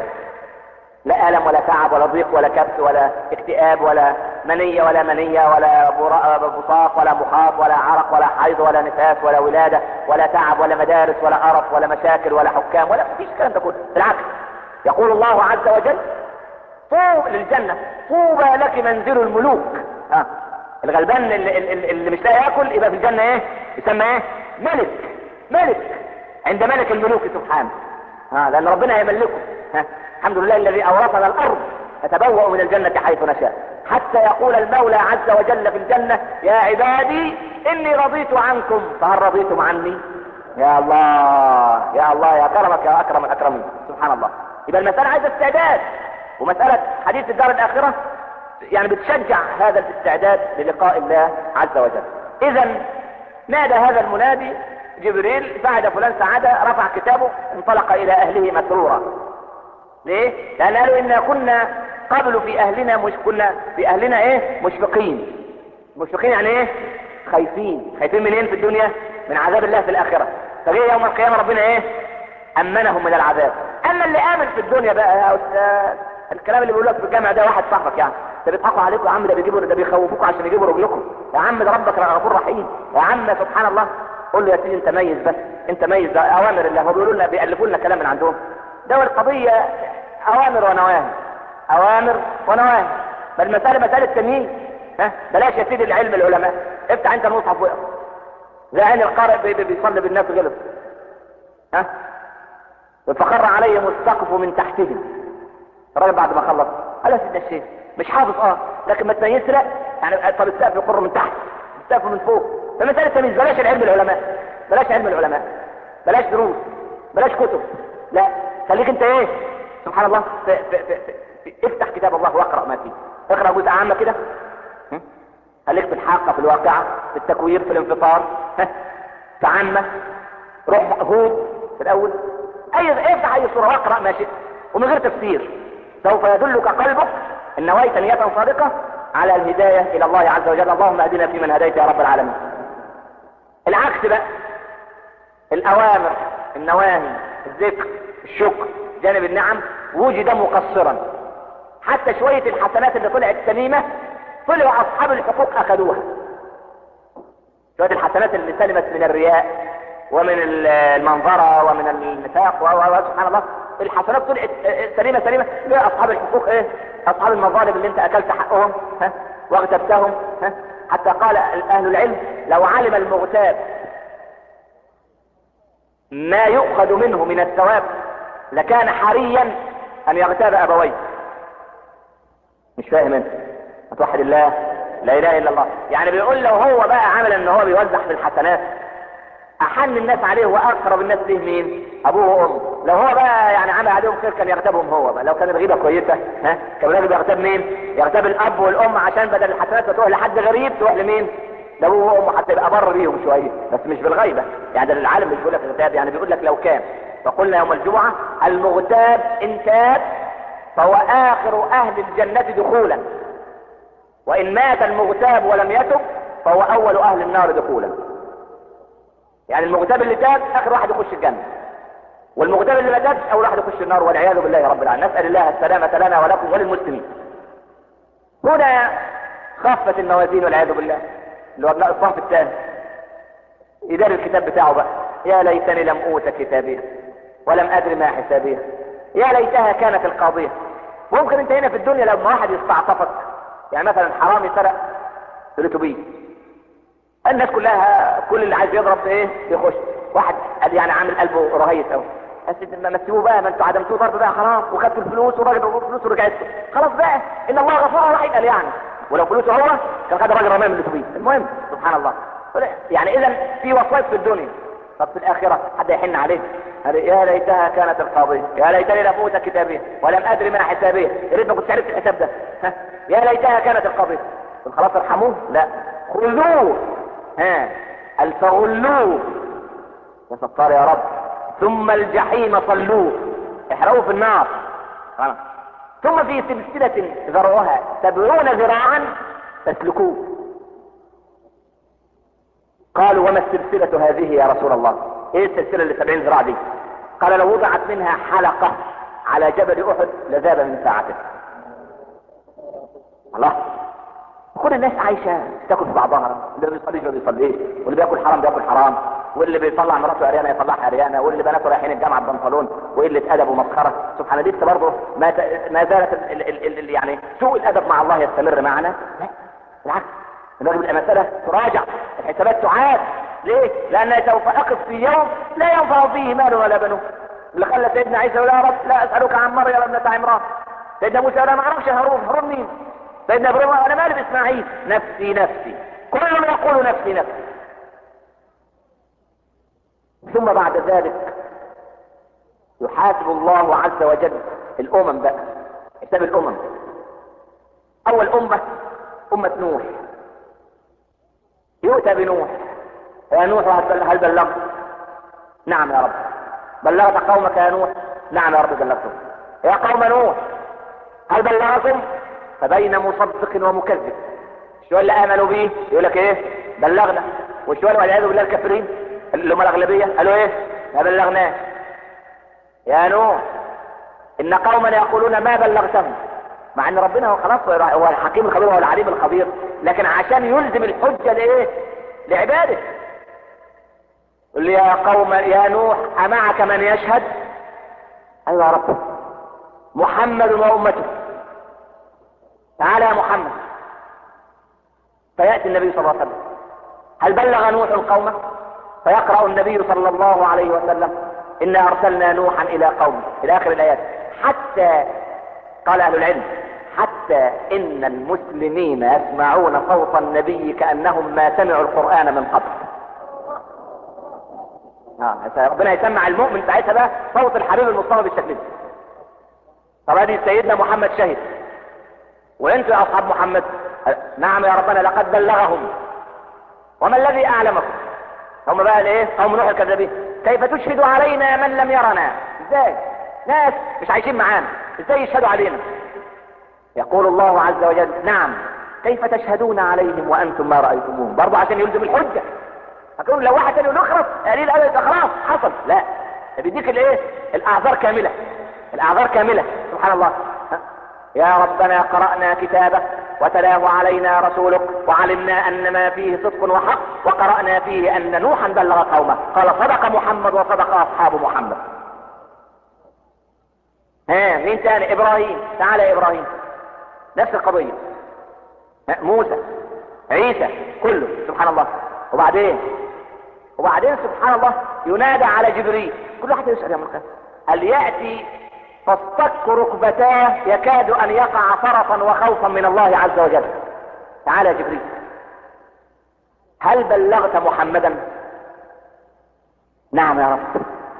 لا ألم ولا تعب ولا ضيق ولا كبت ولا اكتئاب ولا منية ولا منية ولا بصاق ولا مخاط ولا عرق ولا حيض ولا نفاس ولا ولادة ولا تعب ولا مدارس ولا قرف ولا مشاكل ولا حكام ولا مفيش الكلام ده كله بالعكس يقول الله عز وجل طوب للجنة طوبى لك منزل الملوك ها الغلبان اللي, اللي, اللي مش لاقي ياكل يبقى في الجنة ايه يسمى ايه ملك ملك عند ملك الملوك سبحانه ها لان ربنا هيملكه ها الحمد لله الذي اورثنا الارض نتبوأ من الجنة حيث نشاء حتى يقول المولى عز وجل في الجنة يا عبادي اني رضيت عنكم فهل رضيتم عني يا الله يا الله يا كرمك يا اكرم الاكرمين سبحان الله يبقى المسألة عايزة استعداد ومسألة حديث الدار الاخرة يعني بتشجع هذا الاستعداد للقاء الله عز وجل اذا نادى هذا المنادي جبريل بعد فلان سعادة رفع كتابه انطلق الى اهله مسرورا ليه لان قالوا انا كنا قبل في اهلنا مش كنا في اهلنا ايه مشفقين مشفقين يعني ايه خايفين خايفين من ايه في الدنيا من عذاب الله في الاخرة فجاء يوم القيامة ربنا ايه امنهم من العذاب اما اللي امن في الدنيا بقى يا استاذ الكلام اللي بيقول لك في الجامع ده واحد صاحبك يعني ده بيضحكوا عليكم يا عم ده بيجيبوا ده بيخوفوكوا عشان يجيبوا رجلكم يا عم ده ربك غفور رحيم يا عم سبحان الله قول له يا سيدي انت ميز بس انت ميز ده اوامر الله هو بيقولوا لنا بيالفوا لنا كلام من عندهم ده القضيه اوامر ونواهي اوامر ونواهي بل المساله مساله تمييز ها بلاش يا سيدي العلم العلماء افتح انت المصحف واقرا زي عين القارئ بي بي بيصلي بالناس غلط ها فخر عليهم السقف من تحتهم الراجل بعد ما خلص قال يا سيدنا الشيخ مش حافظ اه لكن ما تميزش لا يعني طب السقف يقر من تحت السقف من فوق فمساله تمييز بلاش العلم العلماء بلاش علم العلماء بلاش دروس بلاش كتب لا خليك انت ايه سبحان الله في في في في افتح كتاب الله واقرا ما فيه اقرا جزء عامه كده خليك في الحاقه في الواقعه في التكوير في الانفطار في عامه روح هود في الاول اي افتح اي صوره واقرا ما شئت ومن غير تفسير سوف يدلك قلبك ان نويت نيه صادقه على الهدايه الى الله عز وجل اللهم اهدنا فيمن هديت يا رب العالمين العكس بقى الاوامر النواهي الذكر الشكر جانب النعم وجد مقصرا حتى شوية الحسنات اللي طلعت سليمة طلعوا اصحاب الحقوق اخذوها شوية الحسنات اللي سلمت من الرياء ومن المنظرة ومن النفاق وسبحان الله الحسنات طلعت سليمه سليمه ليه اصحاب الحقوق ايه اصحاب المظالم اللي انت اكلت حقهم ها واغتبتهم ها حتى قال اهل العلم لو علم المغتاب ما يؤخذ منه من الثواب لكان حريا ان يغتاب ابويه مش فاهم انت هتوحد الله لا اله الا الله يعني بيقول لو هو بقى عمل ان هو بيوزع في الحسنات احن الناس عليه واقرب الناس ليه مين ابوه وامه لو هو بقى يعني عمل عليهم خير كان يغتابهم هو بقى لو كان الغيبه كويسه ها كان الراجل بيغتاب مين يغتاب الاب والام عشان بدل الحسنات ما تروح لحد غريب تروح لمين لابوه وامه حتى يبقى بر بيهم شويه بس مش بالغيبه يعني ده العالم مش بيقول لك اغتاب يعني بيقول لك لو كان فقلنا يوم الجمعه المغتاب ان تاب فهو اخر اهل الجنه دخولا وان مات المغتاب ولم يتب فهو اول اهل النار دخولا يعني المغتاب اللي تاب اخر واحد يخش الجنه والمغتاب اللي ما تابش اول واحد يخش النار والعياذ بالله رب العالمين نسال الله السلامه لنا ولكم وللمسلمين هنا خفت الموازين والعياذ بالله اللي هو ابناء الصنف الثاني يدار الكتاب بتاعه بقى يا ليتني لم اوت كتابيه ولم ادري ما حسابيه يا ليتها كانت القاضيه ممكن انت هنا في الدنيا لما واحد يستعطفك يعني مثلا حرامي سرق الاتوبيس الناس كلها كل اللي عايز يضرب ايه بيخش واحد قال يعني عامل قلبه رهيس قوي بس ما تسيبوه بقى ما انتوا عدمتوه ضرب بقى خلاص وخدتوا الفلوس والراجل فلوسه رجعت خلاص بقى ان الله غفور رحيم قال يعني ولو فلوسه هو كان خد الراجل رماه من الاتوبيس المهم سبحان الله يعني اذا في وسواس في الدنيا طب في الاخره حد يحن عليه يا ليتها كانت القاضية يا ليتني لم اوت كتابيه ولم ادري ما حسابيه يا ريت ما كنت عرفت الحساب ده ها يا ليتها كانت القاضية خلاص ارحموه لا خذوه ها الفغلوه يا ستار يا رب ثم الجحيم صلوه احرقوه في النار ثم في سلسلة ذرعها سبعون ذراعا فاسلكوه قالوا وما السلسلة هذه يا رسول الله ايه السلسلة اللي سبعين ذراع دي قال لو وضعت منها حلقة على جبل احد لذاب من ساعته الله كل الناس عايشة تاكل في بعضها اللي ما بيصليش ما بيصليش واللي بياكل حرام بياكل حرام واللي بيطلع مراته عريانه يطلعها عريانه واللي بناته رايحين الجامعه ببنطلون وقله ادب ومسخره سبحان الله لسه برضه ما ت... ما زالت ال... ال... ال... يعني سوء الادب مع الله يستمر معنا لا بالعكس الراجل المساله تراجع الحسابات تعاد ليه؟ لان سوف اقف في يوم لا ينفع فيه مال ولا بنون اللي خلى سيدنا عيسى يا رب لا اسالك عن مريم ابنه عمران سيدنا موسى انا ما اعرفش هارون هارون مين؟ سيدنا ابراهيم انا مالي باسماعيل نفسي نفسي كل يقول نفسي نفسي ثم بعد ذلك يحاسب الله عز وجل الامم بقى حساب الامم اول امة امة نوح يؤتى بنوح يا نوح هل بلغت نعم يا رب بلغت قومك يا نوح نعم يا رب بلغتهم يا قوم نوح هل بلغكم فبين مصدق ومكذب شو اللي امنوا به يقول لك ايه بلغنا وشو والعياذ بالله الكافرين اللي هم الاغلبيه قالوا ايه ما بلغناه يا نوح ان قوما يقولون ما بلغتهم مع ان ربنا هو خلاص هو الحكيم الخبير وهو العليم الخبير لكن عشان يلزم الحجه لايه لعباده قل يا قوم يا نوح امعك من يشهد ايوه يا رب محمد وامته تعالى يا محمد فياتي النبي صلى الله عليه وسلم هل بلغ نوح القوم فيقرأ النبي صلى الله عليه وسلم إنا أرسلنا نوحا إلى قوم إلى آخر الآيات حتى قال أهل العلم حتى إن المسلمين يسمعون صوت النبي كأنهم ما سمعوا القرآن من قبل آه ربنا يسمع المؤمن ساعتها بقى صوت الحبيب المصطفى بالشكل ده طب هذه سيدنا محمد شهد وانتوا يا اصحاب محمد نعم يا ربنا لقد بلغهم وما الذي اعلمكم هم بقى الايه قوم نوح الكذابين كيف تشهد علينا من لم يرنا ازاي ناس مش عايشين معانا ازاي يشهدوا علينا يقول الله عز وجل نعم كيف تشهدون عليهم وانتم ما رايتموهم برضه عشان يلزم الحجه هتقول لو واحد تاني نخرس قليل قوي خلاص حصل لا ده بيديك الايه الاعذار كامله الاعذار كامله سبحان الله يا ربنا قرأنا كتابك وتلاه علينا رسولك وعلمنا ان ما فيه صدق وحق وقرأنا فيه ان نوحا بلغ قومه قال صدق محمد وصدق اصحاب محمد ها مين تاني ابراهيم تعالى يا ابراهيم نفس القضية ها موسى عيسى كله سبحان الله وبعدين وبعدين سبحان الله ينادى على جبريل كل واحد يسأل يا ملكة هل يأتي فاصطك ركبتاه يكاد ان يقع فرطا وخوفا من الله عز وجل تعالى يا جبريل هل بلغت محمدا نعم يا رب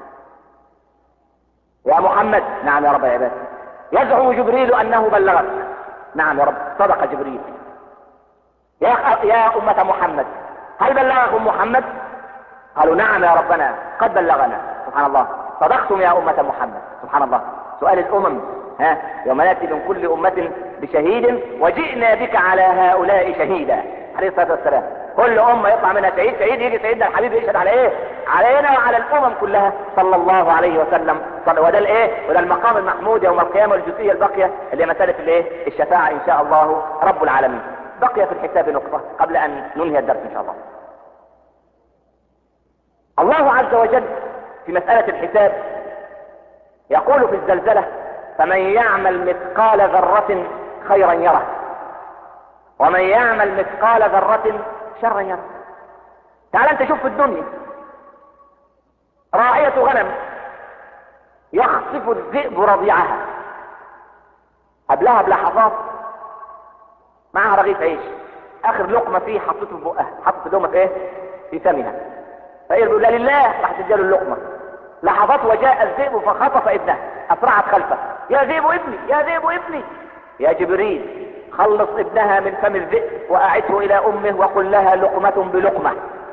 يا محمد نعم يا رب يا عباد يزعم جبريل انه بلغك نعم يا رب صدق جبريل يا يا أمة محمد هل بلغكم محمد قالوا نعم يا ربنا قد بلغنا سبحان الله صدقتم يا أمة محمد سبحان الله سؤال الأمم ها يوم نأتي من كل أمة بشهيد وجئنا بك على هؤلاء شهيدا عليه الصلاة والسلام كل أمة يطلع منها شهيد شهيد يجي سيدنا الحبيب يشهد على إيه علينا وعلى الأمم كلها صلى الله عليه وسلم صلى وده الإيه وده المقام المحمود يوم القيامة الجزئية الباقية اللي مسألة الإيه الشفاعة إن شاء الله رب العالمين بقي في الحساب نقطة قبل أن ننهي الدرس إن شاء الله الله عز وجل في مسألة الحساب يقول في الزلزلة فمن يعمل مثقال ذرة خيرا يره ومن يعمل مثقال ذرة شرا يره تعال انت شوف في الدنيا راعية غنم يخطف الذئب رضيعها قبلها بلحظات معها رغيف عيش اخر لقمة فيه حطته في بقها حطت اللقمة في ايه في فمها فيقول لا لله راح تديله اللقمة لحظات وجاء الذئب فخطف ابنه اسرعت خلفه يا ذئب ابني يا ذئب ابني يا جبريل خلص ابنها من فم الذئب واعده الى امه وقل لها لقمة بلقمة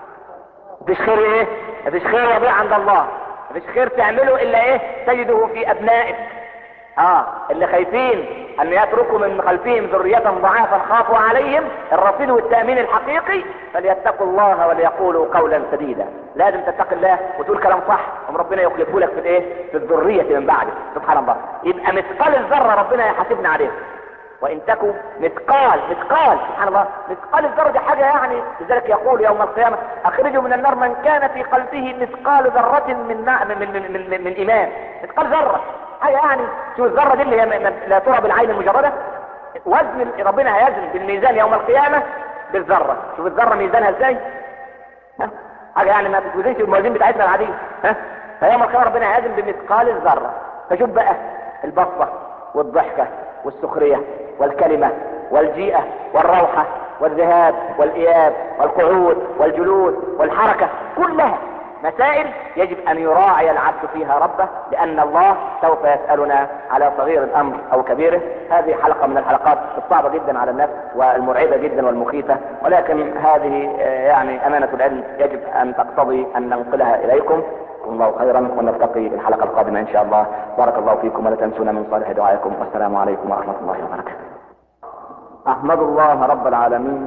مفيش خير ايه مفيش خير يضيع عند الله مفيش خير تعمله الا ايه تجده في ابنائك اه اللي خايفين ان يتركوا من خلفهم ذرية ضعافا خافوا عليهم الرصيد والتأمين الحقيقي فليتقوا الله وليقولوا قولا سديدا لازم تتقي الله وتقول كلام صح ام ربنا يخلفه لك في الايه في الذرية من بعدك سبحان الله يبقى مثقال الذرة ربنا يحاسبنا عليه وان تكوا مثقال مثقال سبحان الله مثقال الذرة دي حاجة يعني لذلك يقول يوم القيامة اخرجوا من النار من كان في قلبه مثقال ذرة من من من, من, من, من ايمان مثقال ذرة حاجة يعني شو الذرة دي اللي هي لا ترى بالعين المجردة وزن ربنا هيزن بالميزان يوم القيامة بالذرة شوف الذرة ميزانها ازاي ها حاجة يعني ما بتوزنش الموازين بتاعتنا العادية ها فيوم القيامة ربنا هيزن بمثقال الذرة فشوف بقى البصة والضحكة والسخرية والكلمة والجيئة والروحة والذهاب والإياب والقعود والجلوس والحركة كلها مسائل يجب ان يراعي العبد فيها ربه لان الله سوف يسألنا على صغير الامر او كبيره هذه حلقة من الحلقات الصعبة جدا على النفس والمرعبة جدا والمخيفة ولكن هذه يعني امانة العلم يجب ان تقتضي ان ننقلها اليكم الله خيرا ونلتقي الحلقة القادمة ان شاء الله بارك الله فيكم ولا تنسونا من صالح دعائكم والسلام عليكم ورحمة الله وبركاته احمد الله رب العالمين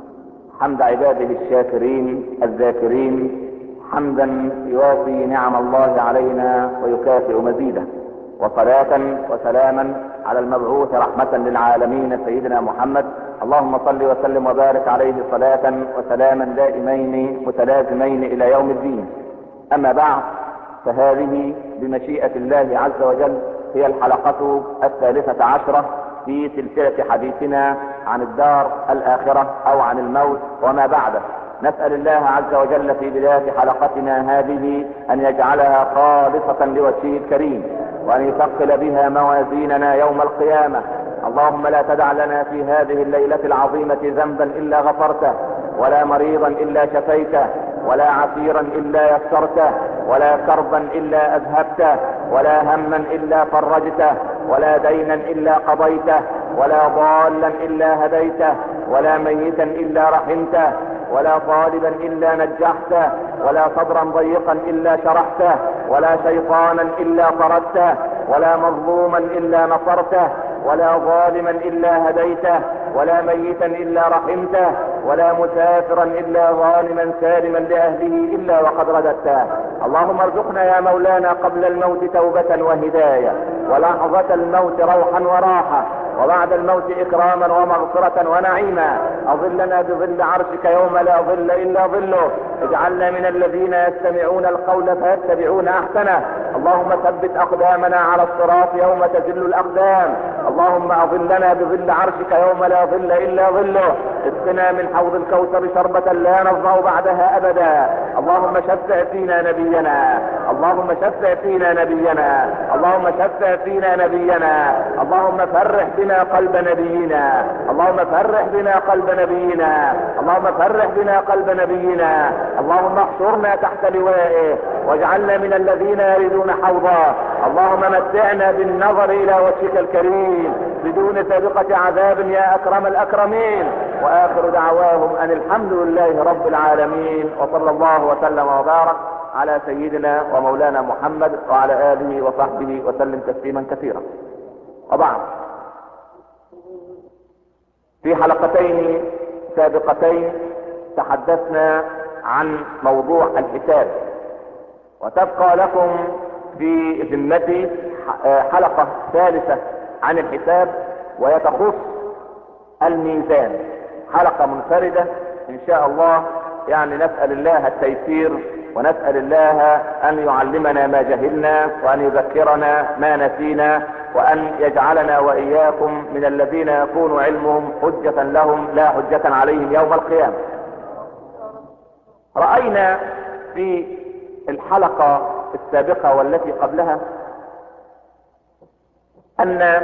حمد عباده الشاكرين الذاكرين حمدا يوافي نعم الله علينا ويكافئ مزيده وصلاة وسلاما على المبعوث رحمة للعالمين سيدنا محمد اللهم صل وسلم وبارك عليه صلاة وسلاما دائمين متلازمين الى يوم الدين اما بعد فهذه بمشيئة الله عز وجل هي الحلقة الثالثة عشرة في سلسلة حديثنا عن الدار الاخرة او عن الموت وما بعده نسأل الله عز وجل في بداية حلقتنا هذه ان يجعلها خالصة لوجهه الكريم وان يثقل بها موازيننا يوم القيامة اللهم لا تدع لنا في هذه الليلة العظيمة ذنبا الا غفرته ولا مريضا الا شفيته ولا عسيرا الا يسرته ولا كربا الا اذهبته ولا هما الا فرجته ولا دينا الا قضيته ولا ضالا الا هديته ولا ميتا الا رحمته ولا طالبا الا نجحته ولا صدرا ضيقا الا شرحته ولا شيطانا الا طردته ولا مظلوما الا نصرته ولا ظالما الا هديته ولا ميتا الا رحمته ولا مسافرا الا ظالما سالما لاهله الا وقد رددته اللهم ارزقنا يا مولانا قبل الموت توبة وهداية ولحظة الموت روحا وراحة وبعد الموت اكراما ومغفرة ونعيما اظلنا بظل عرشك يوم لا ظل الا ظله اجعلنا من الذين يستمعون القول فيتبعون احسنه اللهم ثبت اقدامنا على الصراط يوم تزل الاقدام اللهم اظلنا بظل عرشك يوم لا ظل الا ظله اسقنا من حوض الكوثر شربة لا نظمأ بعدها ابدا اللهم شفع فينا نبينا اللهم شفع فينا نبينا اللهم شفع فينا نبينا اللهم فرح بنا قلب نبينا اللهم فرح بنا قلب نبينا اللهم فرح بنا قلب نبينا اللهم احشرنا تحت لوائه واجعلنا من الذين يريدون حوضا اللهم متعنا بالنظر الى وجهك الكريم بدون سابقة عذاب يا اكرم الاكرمين واخر دعواهم ان الحمد لله رب العالمين وصلى الله وسلم وبارك على سيدنا ومولانا محمد وعلى اله وصحبه وسلم تسليما كثيرا وبعد في حلقتين سابقتين تحدثنا عن موضوع الحساب وتبقى لكم في ذمتي حلقة ثالثة عن الحساب وهي تخص الميزان حلقة منفردة ان شاء الله يعني نسأل الله التيسير ونسأل الله ان يعلمنا ما جهلنا وان يذكرنا ما نسينا وان يجعلنا واياكم من الذين يكون علمهم حجة لهم لا حجة عليهم يوم القيامة رأينا في الحلقة السابقة والتي قبلها ان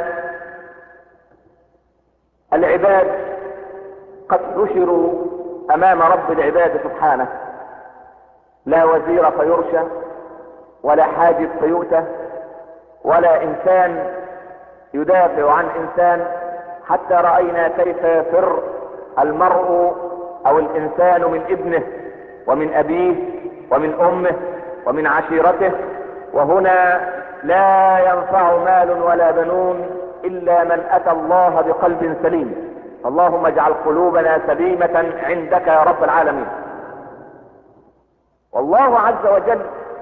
العباد قد حشروا امام رب العباد سبحانه لا وزير فيرشى ولا حاجب فيؤتى ولا انسان يدافع عن انسان حتى رأينا كيف يفر المرء او الانسان من ابنه ومن ابيه ومن امه ومن عشيرته وهنا لا ينفع مال ولا بنون الا من اتى الله بقلب سليم اللهم اجعل قلوبنا سليمة عندك يا رب العالمين والله عز وجل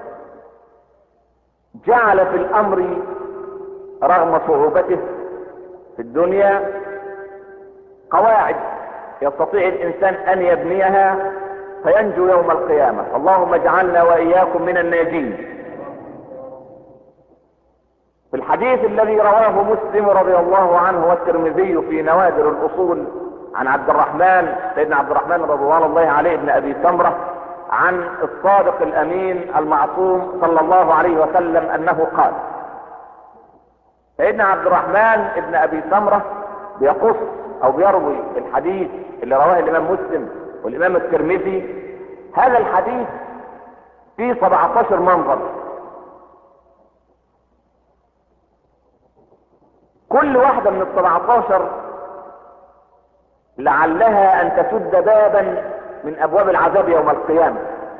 جعل في الامر رغم صعوبته في الدنيا قواعد يستطيع الانسان ان يبنيها فينجو يوم القيامة اللهم اجعلنا واياكم من الناجين في الحديث الذي رواه مسلم رضي الله عنه والترمذي في نوادر الاصول عن عبد الرحمن سيدنا عبد الرحمن رضوان الله عليه بن ابي سمره عن الصادق الامين المعصوم صلى الله عليه وسلم انه قال سيدنا عبد الرحمن ابن ابي سمره بيقص او بيروي الحديث اللي رواه الامام مسلم والامام الترمذي هذا الحديث فيه 17 منظر كل واحدة من السبعتاشر لعلها ان تسد بابا من ابواب العذاب يوم القيامة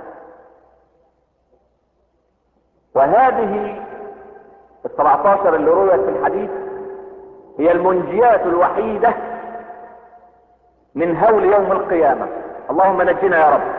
وهذه السبعتاشر اللي رويت في الحديث هي المنجيات الوحيدة من هول يوم القيامة اللهم نجنا يا رب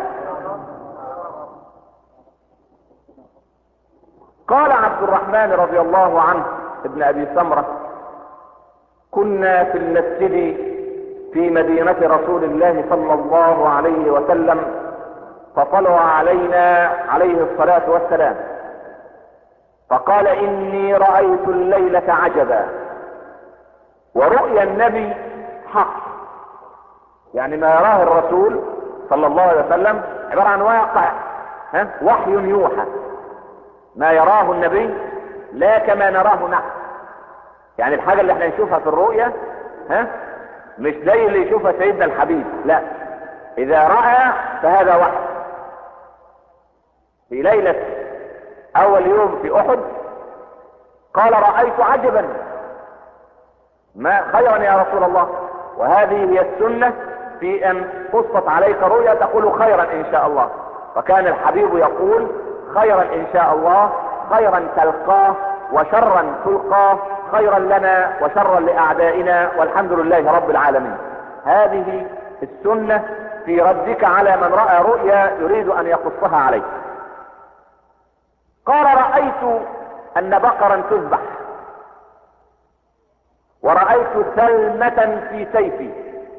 قال عبد الرحمن رضي الله عنه ابن ابي سمره كنا في المسجد في مدينة رسول الله صلى الله عليه وسلم فطلع علينا عليه الصلاة والسلام فقال اني رأيت الليلة عجبا ورؤيا النبي حق يعني ما يراه الرسول صلى الله عليه وسلم عبارة عن واقع ها وحي يوحى ما يراه النبي لا كما نراه نحن يعني الحاجة اللي احنا نشوفها في الرؤية ها مش زي اللي يشوفها سيدنا الحبيب لا اذا رأى فهذا وحي في ليلة اول يوم في احد قال رأيت عجبا ما خيرا يا رسول الله وهذه هي السنة في ان قصت عليك رؤيا تقول خيرا ان شاء الله فكان الحبيب يقول خيرا ان شاء الله خيرا تلقاه وشرا تلقاه خيرا لنا وشرا لاعدائنا والحمد لله رب العالمين هذه السنة في ردك على من رأى رؤيا يريد ان يقصها عليك قال رأيت ان بقرا تذبح ورأيت ثلمة في سيفي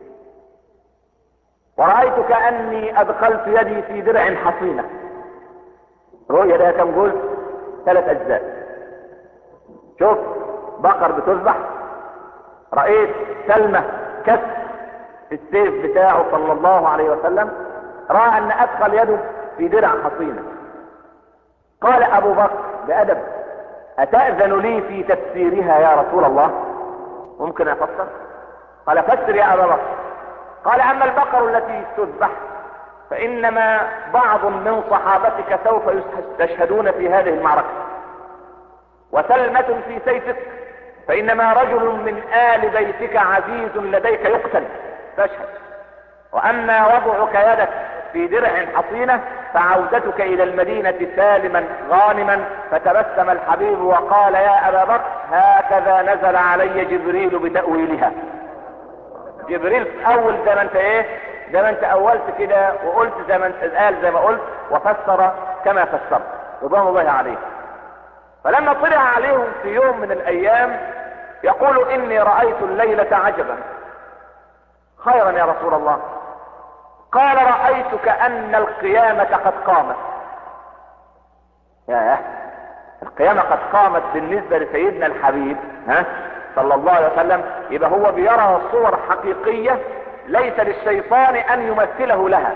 ورأيت كأني ادخلت يدي في درع حصينة رؤيا ده كم جزء ثلاث اجزاء شوف بقر بتذبح رأيت سلمة كف السيف بتاعه صلى الله عليه وسلم رأى ان ادخل يده في درع حصينة قال ابو بكر بادب اتأذن لي في تفسيرها يا رسول الله ممكن افسر قال فسر يا ابا بكر قال اما البقر التي تذبح فانما بعض من صحابتك سوف يستشهدون في هذه المعركة وسلمة في سيفك فانما رجل من ال بيتك عزيز لديك يقتل تشهد واما وضعك يدك في درع حصينة فعودتك الى المدينة سالما غانما فتبسم الحبيب وقال يا ابا بكر هكذا نزل علي جبريل بتأويلها جبريل في اول زي ما انت ايه زي ما انت اولت كده وقلت زي ما انت قال زي ما قلت وفسر كما فسرت رضوان الله عليه فلما طلع عليهم في يوم من الايام يقول اني رأيت الليلة عجبا خيرا يا رسول الله قال رأيت كأن القيامة قد قامت يا القيامة قد قامت بالنسبة لسيدنا الحبيب ها صلى الله عليه وسلم يبقى هو بيرى صور حقيقية ليس للشيطان ان يمثله لها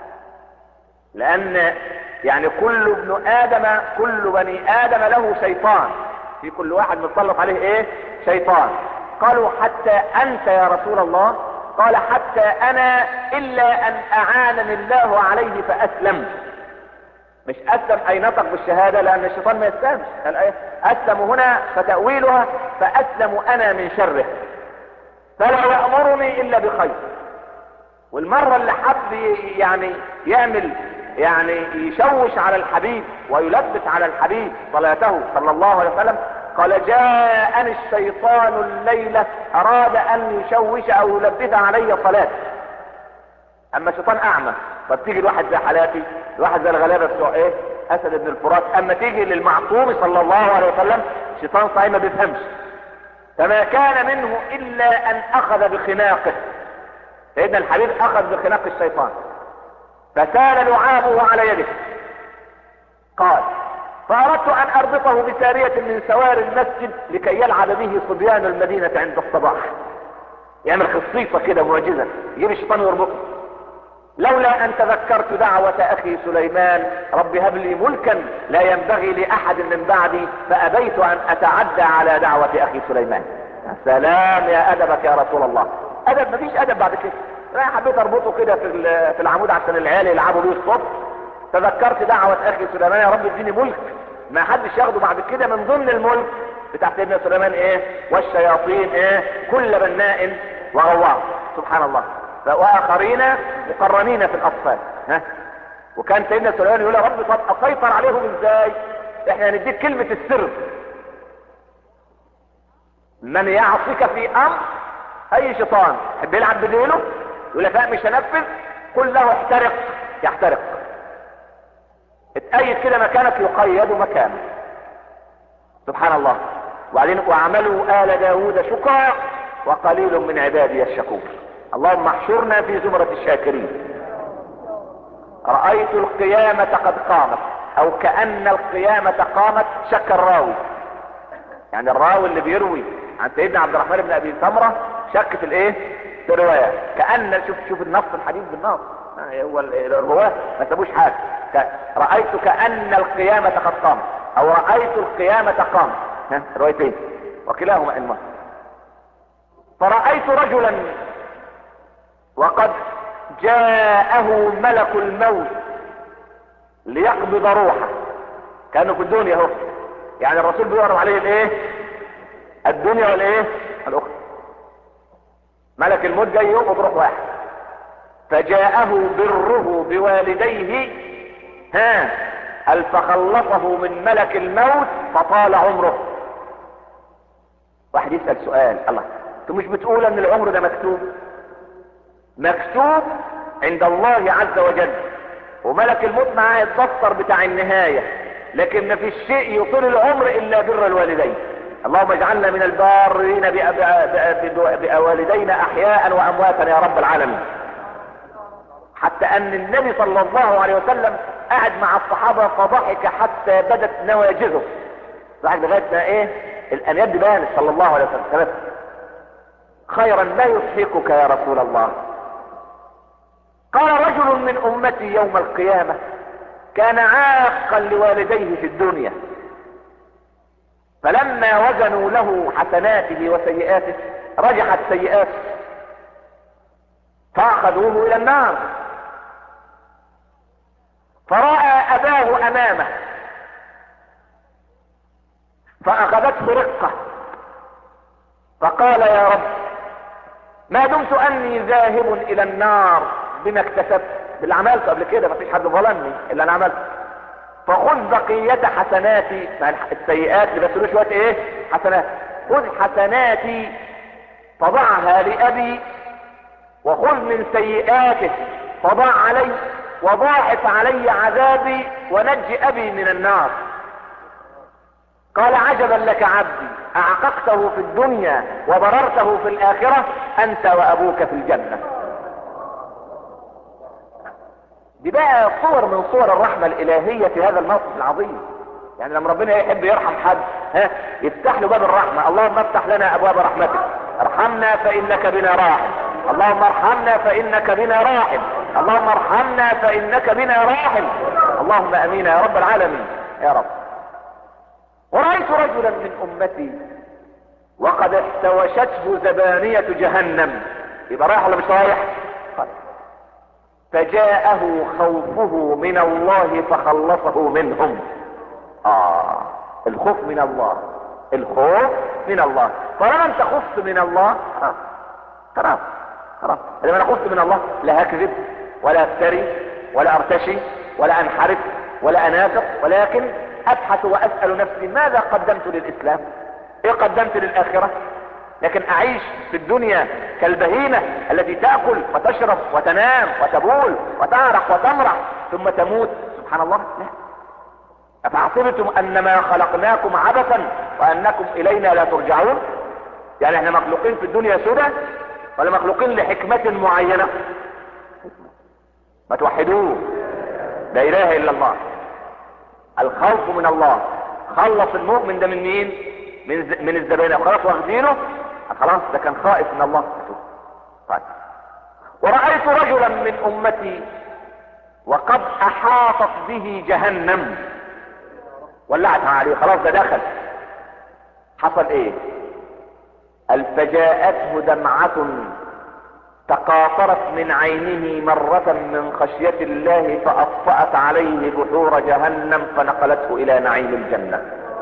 لان يعني كل ابن ادم كل بني ادم له شيطان في كل واحد متسلط عليه ايه شيطان قالوا حتى انت يا رسول الله قال حتى انا الا ان اعانني الله عليه فاسلم مش اسلم اي نطق بالشهادة لان الشيطان ما يسلمش اسلم هنا فتأويلها فاسلم انا من شره فلا يأمرني الا بخير والمرة اللي حب يعني يعمل يعني يشوش على الحبيب ويلبس على الحبيب صلاته صلى الله عليه وسلم قال جاءني الشيطان الليلة اراد ان يشوش او يلبس علي صلاة اما الشيطان اعمى طب تيجي الواحد زي حالاتي الواحد زي الغلابة بتوع ايه اسد بن الفرات اما تيجي للمعصوم صلى الله عليه وسلم الشيطان صحيح ما بيفهمش فما كان منه الا ان اخذ بخناقه سيدنا الحبيب اخذ بخناق الشيطان فسال لعابه على يده قال فاردت ان اربطه بسارية من سوار المسجد لكي يلعب به صبيان المدينة عند الصباح يعمل خصيصة كده معجزة يجيب الشيطان يربطه لولا ان تذكرت دعوة اخي سليمان رب هب لي ملكا لا ينبغي لاحد من بعدي فابيت ان اتعدى على دعوة اخي سليمان سلام يا ادبك يا رسول الله ادب مفيش ادب بعد كده انا حبيت اربطه كده في في العمود عشان العيال يلعبوا بيه الصبح تذكرت دعوة اخي سليمان يا رب اديني ملك ما حدش ياخده بعد كده من ضمن الملك بتاع سيدنا سليمان ايه والشياطين ايه كل بناء وغوار سبحان الله واخرين مقرنين في الاطفال ها وكان سيدنا سليمان يقول يا رب طب اسيطر عليهم ازاي احنا هنديك كلمة السر من يعصيك في امر اي شيطان يحب يلعب بديله يقول لك لا مش هنفذ قل له احترق يحترق اتأيد كده مكانك يقيد مكانه سبحان الله وبعدين واعملوا آل داود شكرا وقليل من عبادي الشكور اللهم احشرنا في زمرة الشاكرين رأيت القيامة قد قامت او كأن القيامة قامت شك الراوي يعني الراوي اللي بيروي عن سيدنا عبد الرحمن بن ابي سمرة شك في الايه في الرواية كأن شوف شوف النص الحديث بالنص هو الرواة ما سابوش حاجة رأيت كأن القيامة قد قامت او رأيت القيامة قامت ها روايتين وكلاهما علما فرأيت رجلا وقد جاءه ملك الموت ليقبض روحه كانه في الدنيا اهو يعني الرسول بيعرض عليه الايه الدنيا والايه الاخرى ملك الموت جاي يقبض روح واحد فجاءه بره بوالديه ها هل فخلصه من ملك الموت فطال عمره واحد يسأل سؤال الله انتوا مش بتقول ان العمر ده مكتوب مكتوب عند الله عز وجل وملك الموت معاه الدفتر بتاع النهاية لكن ما فيش شيء يطول العمر الا بر الوالدين اللهم اجعلنا من البارين بوالدينا احياء وامواتا يا رب العالمين حتى ان النبي صلى الله عليه وسلم قعد مع الصحابة فضحك حتى بدت نواجذه ضحك لغايه ما ايه الانياب دي بانت صلى الله عليه وسلم تمام خيرا لا يضحكك يا رسول الله قال رجل من امتي يوم القيامه كان عاقا لوالديه في الدنيا فلما وزنوا له حسناته وسيئاته رجحت سيئاته فاخذوه الى النار فراى اباه امامه فاخذته رقه فقال يا رب ما دمت اني ذاهب الى النار بما اكتسبت باللي عملته قبل كده مفيش حد ظلمني الا انا عملته فخذ بقية حسناتي مع السيئات اللي بس شوية ايه حسنات خذ حسناتي فضعها لأبي وخذ من سيئاته فضع علي وضاعف علي عذابي ونج أبي من النار قال عجبا لك عبدي أعققته في الدنيا وبررته في الآخرة أنت وأبوك في الجنة دي بقى صور من صور الرحمة الإلهية في هذا الموقف العظيم يعني لما ربنا يحب يرحم حد ها يفتح له باب الرحمة اللهم افتح لنا أبواب رحمتك ارحمنا فإنك بنا راحم اللهم ارحمنا فإنك بنا راحم اللهم ارحمنا فإنك بنا راحم اللهم أمين يا رب العالمين يا رب ورأيت رجلا من أمتي وقد احتوشته زبانية جهنم يبقى رايح ولا مش رايح؟ فجاءه خوفه من الله فخلصه منهم اه الخوف من الله الخوف من الله طالما انت خفت من الله خلاص خلاص خلاص لما انا خفت من الله لا هكذب ولا افتري ولا ارتشي ولا انحرف ولا انافق ولكن ابحث واسال نفسي ماذا قدمت للاسلام ايه قدمت للاخره لكن اعيش في الدنيا كالبهيمة التي تأكل وتشرب وتنام وتبول وتعرق وتمرح ثم تموت سبحان الله لا افحسبتم انما خلقناكم عبثا وانكم الينا لا ترجعون يعني احنا مخلوقين في الدنيا سدى ولا مخلوقين لحكمة معينة ما توحدوه لا اله الا الله الخوف من الله خلص المؤمن ده من مين من من الزبانة خلاص واخدينه خلاص ده كان خائف من الله طيب ورأيت رجلا من امتي وقد احاطت به جهنم ولعتها عليه خلاص ده دخل حصل ايه قال فجاءته دمعة تقاطرت من عينه مرة من خشية الله فأطفأت عليه بحور جهنم فنقلته إلى نعيم الجنة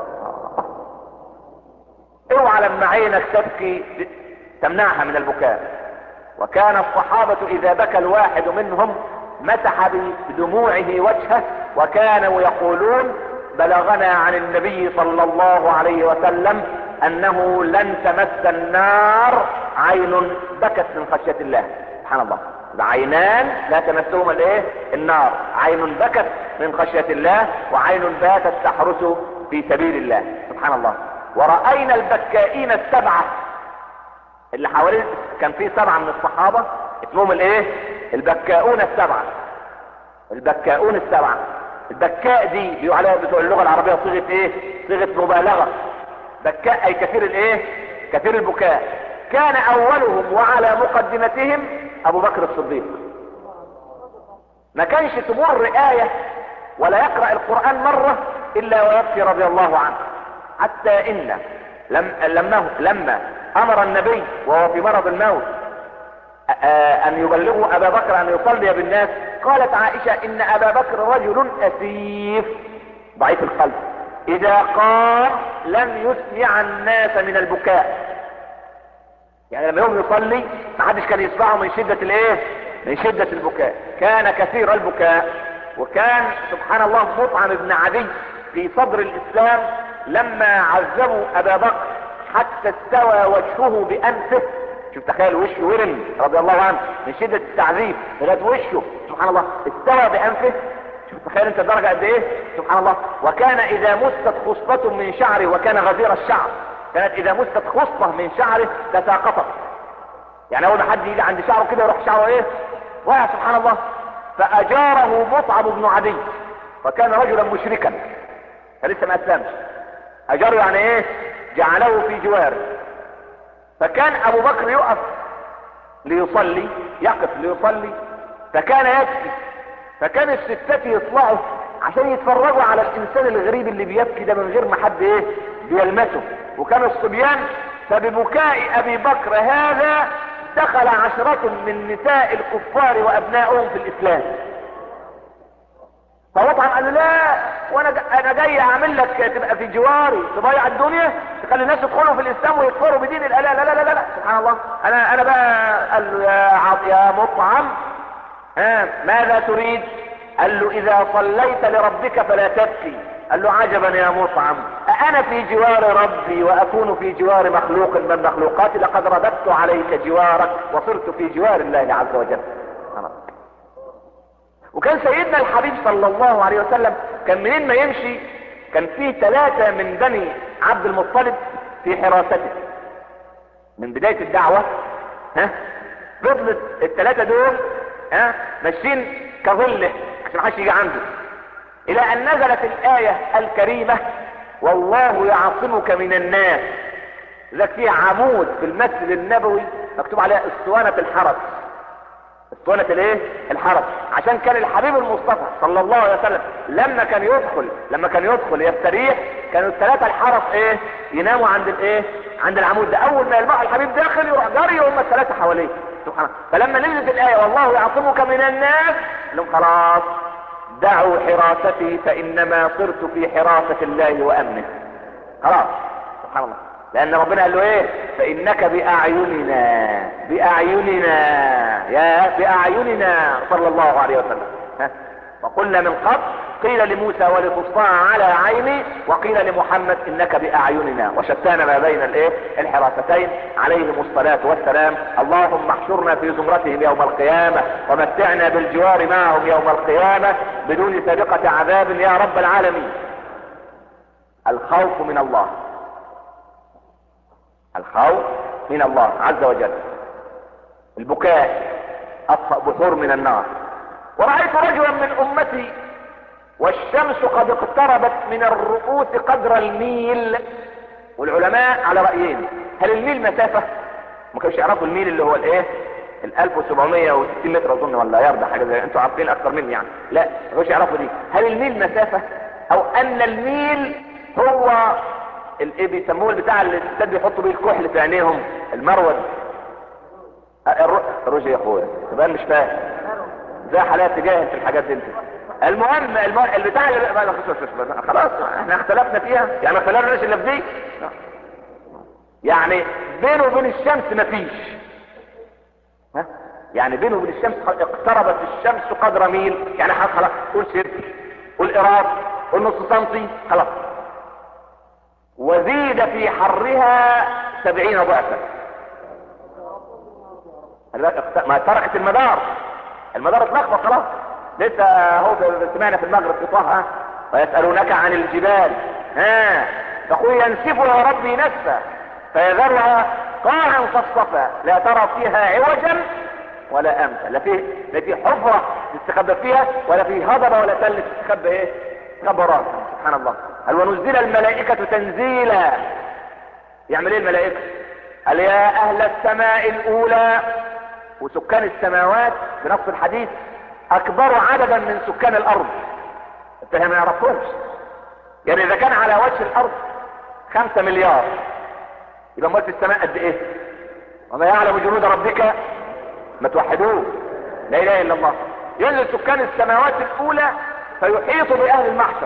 اوعى لما عينك تبكي تمنعها من البكاء وكان الصحابة اذا بكى الواحد منهم مسح بدموعه وجهه وكانوا يقولون بلغنا عن النبي صلى الله عليه وسلم انه لن تمس النار عين بكت من خشية الله سبحان الله عينان لا تمسهما الايه النار عين بكت من خشية الله وعين باتت تحرس في سبيل الله سبحان الله ورأينا البكائين السبعة اللي حوالين كان في سبعة من الصحابة اسمهم الايه البكاؤون السبعة البكاؤون السبعة البكاء دي بيقولوا عليها بتوع اللغة العربية صيغة ايه صيغة مبالغة بكاء اي كثير الايه كثير البكاء كان اولهم وعلى مقدمتهم ابو بكر الصديق ما كانش تمر آية ولا يقرأ القرآن مرة الا ويبكي رضي الله عنه حتى ان لم لما لما امر النبي وهو في مرض الموت ان يبلغوا ابا بكر ان يصلي بالناس قالت عائشة ان ابا بكر رجل اسيف ضعيف القلب اذا قام لم يسمع الناس من البكاء يعني لما يوم يصلي ما حدش كان يسمعه من شدة الايه من شدة البكاء كان كثير البكاء وكان سبحان الله مطعم بن عدي في صدر الاسلام لما عذبوا ابا بكر حتى استوى وجهه بانفه شوف تخيل وشه ورم رضي الله عنه من شدة التعذيب لغاية وشه سبحان الله استوى بانفه شوف تخيل انت الدرجة قد ايه سبحان الله وكان اذا مست خصلة من شعره وكان غزير الشعر كانت اذا مست خصلة من شعره تساقطت يعني اول ما حد يجي عند شعره كده يروح شعره ايه وقع سبحان الله فاجاره مصعب بن عدي وكان رجلا مشركا فلسه ما اسلمش اجره يعني ايه جعله في جواره فكان ابو بكر يقف ليصلي يقف ليصلي فكان يبكي فكان الستات يطلعوا عشان يتفرجوا على الانسان الغريب اللي بيبكي ده من غير ما حد ايه بيلمسه وكان الصبيان فببكاء ابي بكر هذا دخل عشرة من نساء الكفار وابنائهم في الاسلام فوطعا قال له لا وانا ج- انا جاي اعمل لك تبقى في جواري تضيع الدنيا تخلي الناس يدخلوا في الاسلام ويكفروا بدين الاله لا لا لا لا, لا. سبحان الله انا انا بقى قال له يا عط يا مطعم ها ماذا تريد قال له اذا صليت لربك فلا تبكي قال له عجبا يا مطعم أأنا في جوار ربي وأكون في جوار مخلوق من مخلوقاتي لقد رددت عليك جوارك وصرت في جوار الله عز وجل خلاص. وكان سيدنا الحبيب صلى الله عليه وسلم كان منين ما يمشي كان فيه ثلاثة من بني عبد المطلب في حراسته من بداية الدعوة ها فضلت الثلاثة دول ها ماشيين كظله عشان محدش يجي عنده الى ان نزلت الآية الكريمة والله يعصمك من الناس ذاك فيه عمود في المسجد النبوي مكتوب عليها اسطوانة الحرس اسطوانة الايه الحرس عشان كان الحبيب المصطفى صلى الله عليه وسلم لما كان يدخل لما كان يدخل يستريح كانوا الثلاثة الحرس ايه يناموا عند الايه عند العمود ده اول ما يلمحوا الحبيب داخل يروح جري وهم الثلاثة حواليه سبحان الله فلما نزلت الايه والله يعصمك من الناس لهم خلاص دعوا حراستي فانما صرت في حراسة الله وامنه خلاص سبحان الله لان ربنا قال له ايه فانك باعيننا باعيننا يا باعيننا صلى الله عليه وسلم ها وقلنا من قبل قيل لموسى ولتصنع على عيني وقيل لمحمد انك باعيننا وشتان ما بين الايه الحراستين عليهم الصلاة والسلام اللهم احشرنا في زمرتهم يوم القيامة ومتعنا بالجوار معهم يوم القيامة بدون سابقة عذاب يا رب العالمين الخوف من الله الخوف من الله عز وجل البكاء اطفأ بحور من النار ورأيت رجلا من امتي والشمس قد اقتربت من الرؤوس قدر الميل والعلماء على رأيين هل الميل مسافة ما كانوش يعرفوا الميل اللي هو الايه ال 1760 متر اظن ولا يرضى حاجه زي انتوا عارفين اكتر مني يعني لا ما كانوش يعرفوا دي هل الميل مسافه او ان الميل هو الايه بيسموه البتاع اللي الستات بيحطوا بيه الكحل في عينيهم المرود الر- الرجل يا اخويا تبقى مش فاهم زي حالات تجاهل في الحاجات دي انت المهم المهم البتاع اللي بقى خلاص- خلاص احنا اختلفنا فيها يعني ما اختلفناش الا في دي يعني بينه وبين الشمس مفيش ها يعني بينه وبين الشمس خ- اقتربت الشمس قدر ميل يعني خلاص خلاص قول شبر قول قراط قول نص سنتي خلاص وزيد في حرها سبعين ضعفا خلي بالك اخت- ما تركت المدار المدار اتلخبط خلاص لسه اهو ب- سمعنا في المغرب في طه ها؟ ويسألونك عن الجبال ها فقل ينسفها ربي نسفا فيذرها قاعا صفصفا لا ترى فيها عوجا ولا امتا لا فيه لا فيه حفرة تستخبى فيها ولا فيه هضبة ولا تل تستخبى ايه تستخبى راسا سبحان الله قال ونزل الملائكة تنزيلا يعمل ايه الملائكة قال يا اهل السماء الاولى وسكان السماوات بنص الحديث اكبر عددا من سكان الارض انت ما يعرفهمش يعني اذا كان على وجه الارض خمسة مليار يبقى امال في السماء قد ايه وما يعلم جنود ربك ما توحدوه لا اله الا الله ينزل سكان السماوات الاولى فيحيط باهل المحشر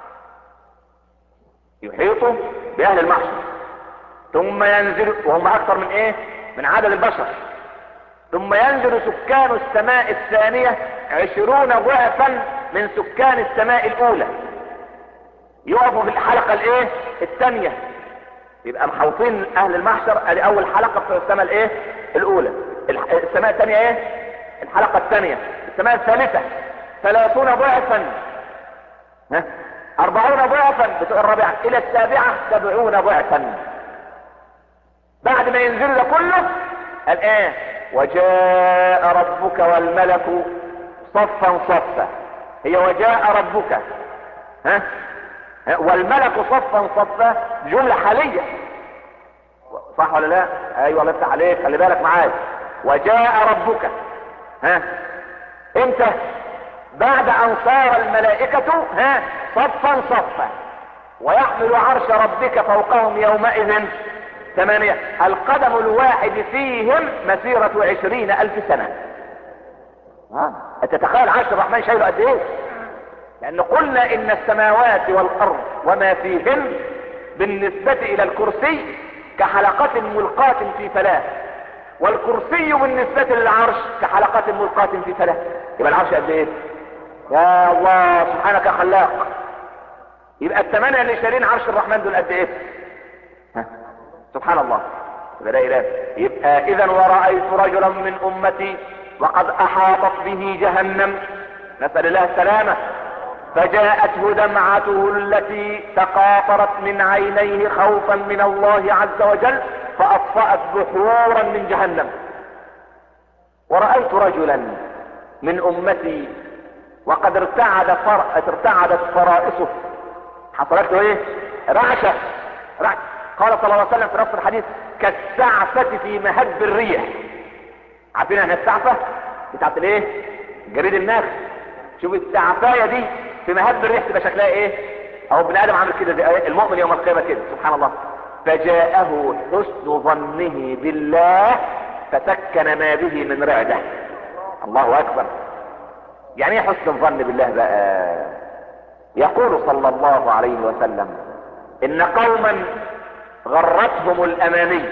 يحيط باهل المحشر ثم ينزل وهم اكثر من ايه من عدد البشر ثم ينزل سكان السماء الثانية عشرون ضعفا من سكان السماء الاولى يقفوا في الحلقة الايه الثانية يبقى محوطين اهل المحشر ادي اول حلقة في السماء الايه الاولى الح- السماء الثانية ايه الحلقة الثانية السماء الثالثة ثلاثون ضعفا ها اربعون ضعفا بتوع الرابعة الى السابعة سبعون ضعفا بعد ما ينزل ده كله قال ايه وجاء ربك والملك صفا صفا هي وجاء ربك ها والملك صفا صفا جملة حالية صح ولا لا ايوه الله يفتح عليك خلي بالك معايا وجاء ربك ها امتى بعد ان صار الملائكة ها صفا صفا ويحمل عرش ربك فوقهم يومئذ ثمانية القدم الواحد فيهم مسيرة عشرين الف سنة ها انت تتخيل عرش الرحمن شايله قد ايه لان قلنا ان السماوات والارض وما فيهن بالنسبة الى الكرسي كحلقة ملقاة في فلاة والكرسي بالنسبة للعرش كحلقة ملقاة في فلاة يبقى العرش قد ايه يا الله سبحانك خلاق يبقى الثمانية اللي شايلين عرش الرحمن دول قد ايه ها. سبحان الله يبقى لا اله يبقى اذا ورأيت رجلا من امتي وقد احاطت به جهنم نسأل الله السلامة فجاءته دمعته التي تقاطرت من عينيه خوفا من الله عز وجل فاطفأت بحورا من جهنم ورأيت رجلا من امتي وقد ارتعد فر... ارتعدت فرائصه حصلت له ايه رعشة رعشة قال صلى الله عليه وسلم في نص الحديث كالسعفة في مهب الريح عارفين ان السعفة بتاعت الايه جريد النخل شوف السعفاية دي في مهب الريح تبقى شكلها ايه اهو ابن ادم عامل كده زي المؤمن يوم القيامة كده سبحان الله فجاءه حسن ظنه بالله فسكن ما به من رعدة الله اكبر يعني ايه حسن الظن بالله بقى يقول صلى الله عليه وسلم ان قوما غرتهم الاماني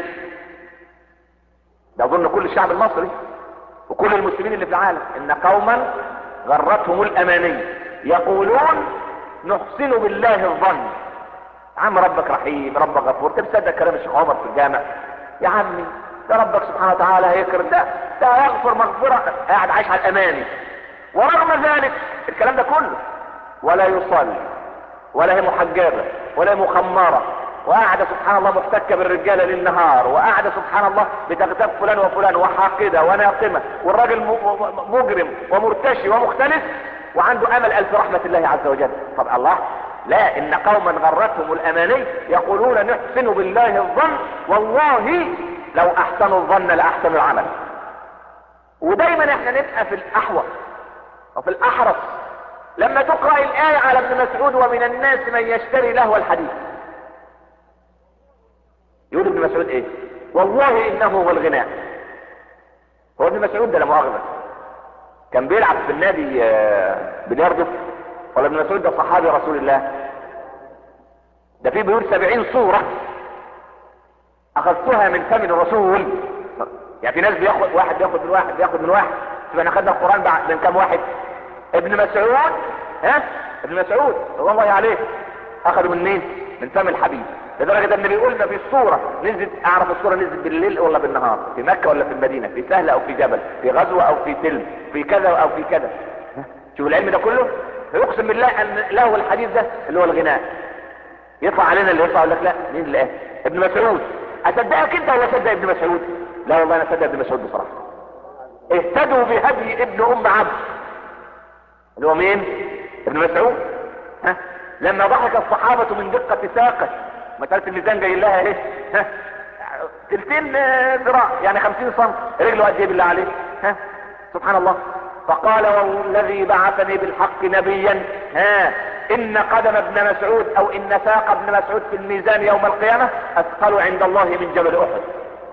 ده اظن كل الشعب المصري وكل المسلمين اللي في العالم ان قوما غرتهم الاماني يقولون نحسن بالله الظن عم ربك رحيم ربك غفور انت مصدق كلام الشيخ عمر في الجامع يا عمي ده ربك سبحانه وتعالى هيكرم ده ده يغفر مغفرة قاعد عايش على الاماني ورغم ذلك الكلام ده كله ولا يصلي ولا هي محجبة ولا هي مخمرة وقاعدة سبحان الله محتكة بالرجالة للنهار وقاعدة سبحان الله بتغتاب فلان وفلان وحاقدة وناقمة والراجل مجرم ومرتشي ومختلف وعنده امل الف رحمة الله عز وجل طب الله لا ان قوما غرتهم الاماني يقولون نحسن بالله الظن والله لو احسنوا الظن لاحسنوا العمل ودايما احنا نبقى في الاحوط وفي الاحرص لما تقرأ الآية على ابن مسعود ومن الناس من يشتري لهو الحديث يقول ابن مسعود ايه والله انه هو الغناء هو ابن مسعود ده لا مؤاخذة كان بيلعب في النادي بلياردو ولا ابن مسعود ده صحابي رسول الله ده في بيقول سبعين صورة اخذتها من فم الرسول يعني في ناس بياخد واحد بياخد من واحد بياخد من واحد يبقى انا خدنا القرآن بعد من كام واحد ابن مسعود ها ابن مسعود رضي الله عليه اخذوا من مين من فم الحبيب لدرجة ان بيقولنا في الصورة نزلت اعرف الصورة نزلت بالليل ولا بالنهار في مكة ولا في المدينة في سهلة او في جبل في غزوة او في سلم في كذا او في كذا شوف العلم ده كله يقسم بالله ان له الحديث ده اللي هو الغناء يطلع علينا اللي يطلع يقول لك لا مين اللي قال ابن مسعود اصدقك انت ولا اصدق ابن مسعود لا والله انا اصدق ابن مسعود بصراحة اهتدوا بهدي ابن ام عبد اللي هو مين ابن مسعود ها لما ضحك الصحابة من دقة ساقه مسألة الميزان جاي لها ايه ها تلتين ذراع يعني خمسين سم رجله قد ايه بالله عليه ها سبحان الله فقال والذي بعثني بالحق نبيا ها ان قدم ابن مسعود او ان ساق ابن مسعود في الميزان يوم القيامة اثقل عند الله من جبل احد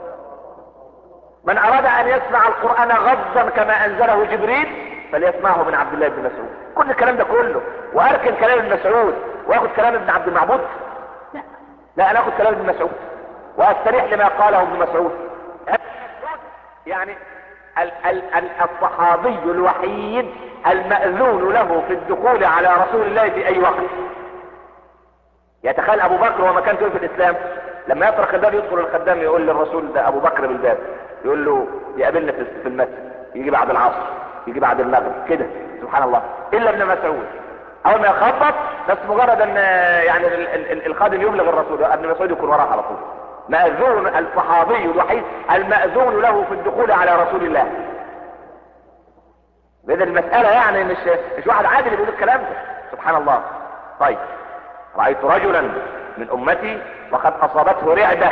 من اراد ان يسمع القرآن غضا كما انزله جبريل فليسمعه من عبد الله بن مسعود كل الكلام ده كله واركن كلام ابن مسعود واخد كلام ابن عبد المعبود لا لا انا اخد كلام ابن مسعود واستريح لما قاله ابن مسعود يعني ال ال ال الصحابي الوحيد المأذون له في الدخول على رسول الله في اي وقت يتخيل ابو بكر وما كان في الاسلام لما يطرق الباب يدخل الخدام يقول للرسول ده ابو بكر بالباب يقول له يقابلنا في المسجد يجي بعد العصر يجي بعد المغرب كده سبحان الله الا ابن مسعود اول ما يخبط بس مجرد ان يعني ال ال الخادم يبلغ الرسول ابن مسعود يكون وراه على طول مأذون الصحابي الوحيد المأذون له في الدخول على رسول الله اذا المسألة يعني مش مش واحد عادي اللي بيقول الكلام ده سبحان الله طيب رأيت رجلا من امتي وقد اصابته رعدة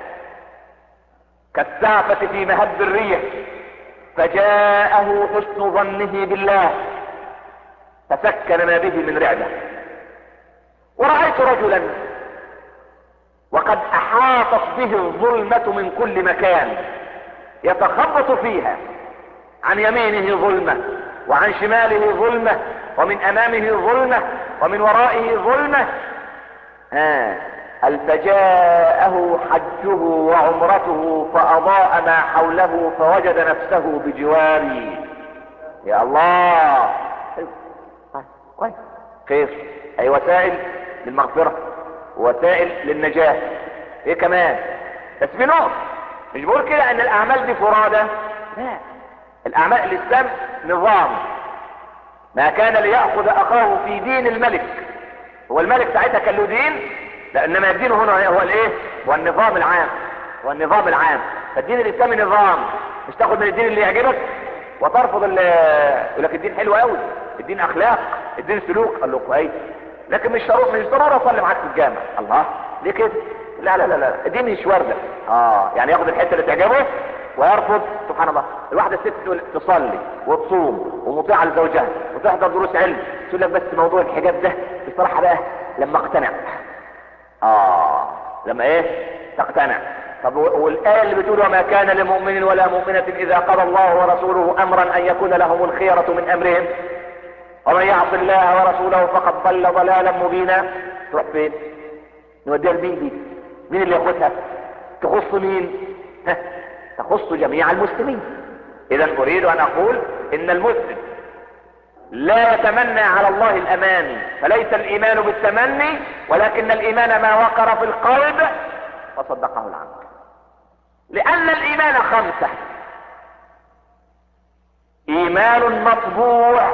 كالسعفة في مهب الريح فجاءه حسن ظنه بالله فسكن ما به من رعدة ورأيت رجلا وقد احاطت به الظلمة من كل مكان يتخبط فيها عن يمينه ظلمة وعن شماله ظلمة ومن امامه ظلمة ومن ورائه ظلمة ها هل فجاءه حجه وعمرته فاضاء ما حوله فوجد نفسه بجواري يا الله طيب كويس خير اي وسائل للمغفرة وسائل للنجاة ايه كمان بس في نقط مش بقول كده ان الاعمال دي فرادة لا الاعمال الاسلام نظام ما كان ليأخذ اخاه في دين الملك هو الملك ساعتها كان له دين لا انما الدين هنا هو الايه هو النظام العام هو النظام العام فالدين الاسلامي نظام مش تاخد من الدين اللي يعجبك وترفض ال يقول لك الدين حلو قوي الدين اخلاق الدين سلوك قال له كويس لكن مش ضروري مش ضروري اصلي معاك في الجامع الله ليه كده لا لا لا لا الدين مش ورده اه يعني ياخد الحته اللي تعجبه ويرفض سبحان الله الواحده الست تقول تصلي وتصوم ومطيعه لزوجها وتحضر دروس علم تقول لك بس موضوع الحجاب ده بصراحه بقى لما اقتنع اه لما ايه تقتنع طب والآية اللي بتقول وما كان لمؤمن ولا مؤمنة إذا قضى الله ورسوله أمرا أن يكون لهم الخيرة من أمرهم ومن يعص الله ورسوله فقد ضل ضلالا مبينا تروح فين نوديها لمين دي مين اللي ياخدها تخص مين ها تخص جميع المسلمين اذا اريد ان اقول ان المسلم لا يتمنى على الله الاماني فليس الايمان بالتمني ولكن الايمان ما وقر في القلب وصدقه العمل لان الايمان خمسة ايمان مطبوع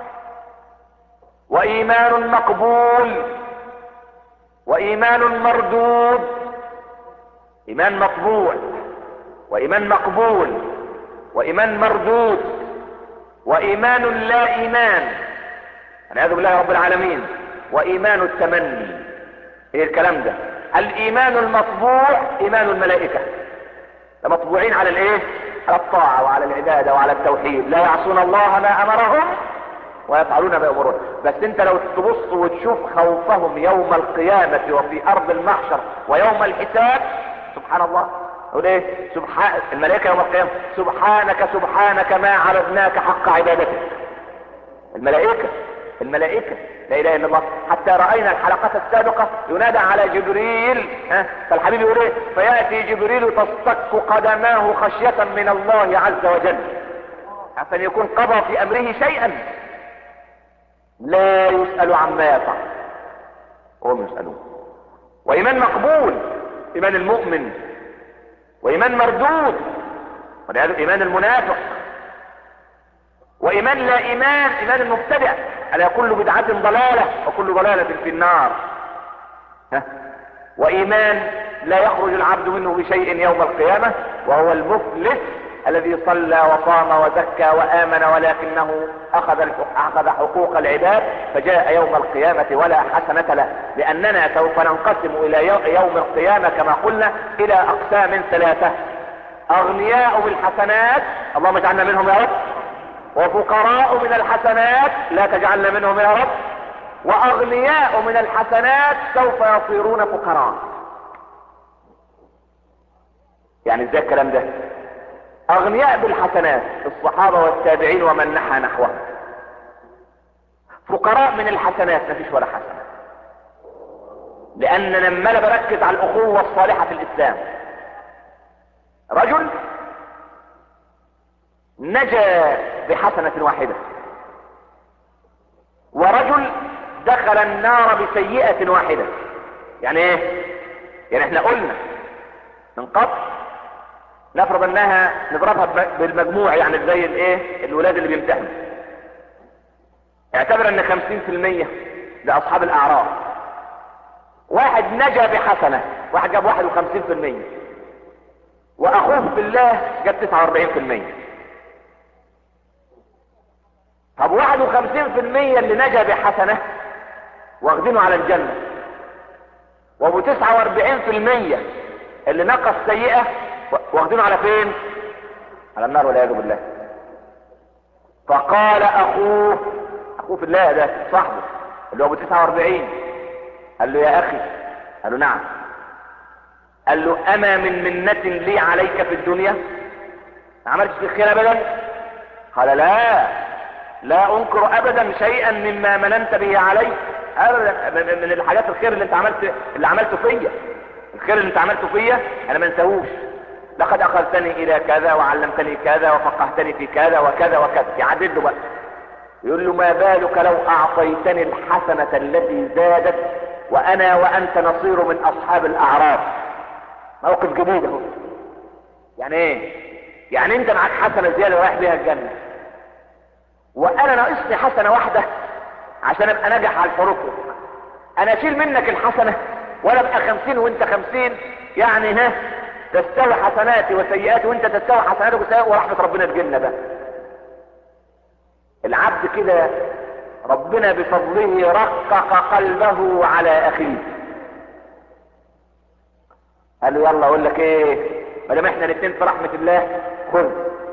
وايمان مقبول وايمان مردود ايمان مطبوع وايمان مقبول وايمان مردود وايمان لا ايمان والعياذ بالله رب العالمين وايمان التمني ايه الكلام ده الايمان المطبوع ايمان الملائكه مطبوعين على الايه على الطاعه وعلى العباده وعلى التوحيد لا يعصون الله ما امرهم ويفعلون ما يأمرون بس انت لو تبص وتشوف خوفهم يوم القيامة وفي ارض المحشر ويوم الحساب سبحان الله يقول ايه سبحان الملائكة يوم القيامة سبحانك سبحانك ما عبدناك حق عبادتك الملائكة الملائكة لا اله الا الله حتى راينا الحلقات السابقة ينادى على جبريل ها فالحبيب يقول ايه فياتي جبريل تصطك قدماه خشية من الله عز وجل عشان يكون قضى في امره شيئا لا يسأل عما يفعل وهم يسألون وإيمان مقبول إيمان المؤمن وإيمان مردود ولهذا إيمان المنافق وإيمان لا إيمان إيمان المبتدع ألا كل بدعة ضلالة وكل ضلالة في النار ها؟ وإيمان لا يخرج العبد منه بشيء يوم القيامة وهو المفلس الذي صلى وصام وزكى وآمن ولكنه أخذ أخذ حقوق العباد فجاء يوم القيامة ولا حسنة له لأننا سوف ننقسم إلى يوم القيامة كما قلنا إلى أقسام ثلاثة أغنياء بالحسنات اللهم اجعلنا منهم يا رب وفقراء من الحسنات لا تجعلنا منهم يا رب وأغنياء من الحسنات سوف يصيرون فقراء يعني ازاي الكلام ده اغنياء بالحسنات الصحابة والتابعين ومن نحى نحوه فقراء من الحسنات مفيش ولا حسنة لان لما انا بركز على الاخوة الصالحة في الاسلام رجل نجا بحسنة واحدة ورجل دخل النار بسيئة واحدة يعني ايه يعني احنا قلنا من قبل نفرض انها نضربها بالمجموع يعني زي الايه الولاد اللي بيمتحنوا اعتبر ان خمسين في المية لاصحاب الاعراف واحد نجا بحسنة واحد جاب واحد وخمسين في المية واخوه في الله جاب تسعة واربعين في المية طب واحد وخمسين في المية اللي نجا بحسنة واخدينه على الجنة وابو 49% اللي نقص سيئة واخدينه على فين على النار والعياذ بالله فقال اخوه اخوه في الله ده صاحبه اللي هو ابو 49 قال له يا اخي قال له نعم قال له اما من منة لي عليك في الدنيا ما عملتش في الخير ابدا قال لا لا انكر ابدا شيئا مما مننت به علي ابدا من الحاجات الخير اللي انت عملت اللي عملته فيا الخير اللي انت عملته فيا انا ما انساهوش لقد اخذتني الى كذا وعلمتني كذا وفقهتني في كذا وكذا وكذا يعدد له بقى يقول له ما بالك لو اعطيتني الحسنة التي زادت وانا وانت نصير من اصحاب الاعراف موقف جديد اهو يعني ايه يعني انت معاك حسنة زيادة رايح بيها الجنة وانا ناقصني حسنة واحدة عشان ابقى ناجح على الحروف انا اشيل منك الحسنة وانا ابقى خمسين وانت خمسين يعني ها تستوي حسناتي وسيئاتي وانت تستوي حسناتك وسيئاتي ورحمة ربنا تجيلنا بقى العبد كده ربنا بفضله رقق قلبه على اخيه قال له يلا اقول لك ايه ما دام احنا الاثنين في رحمة الله خذ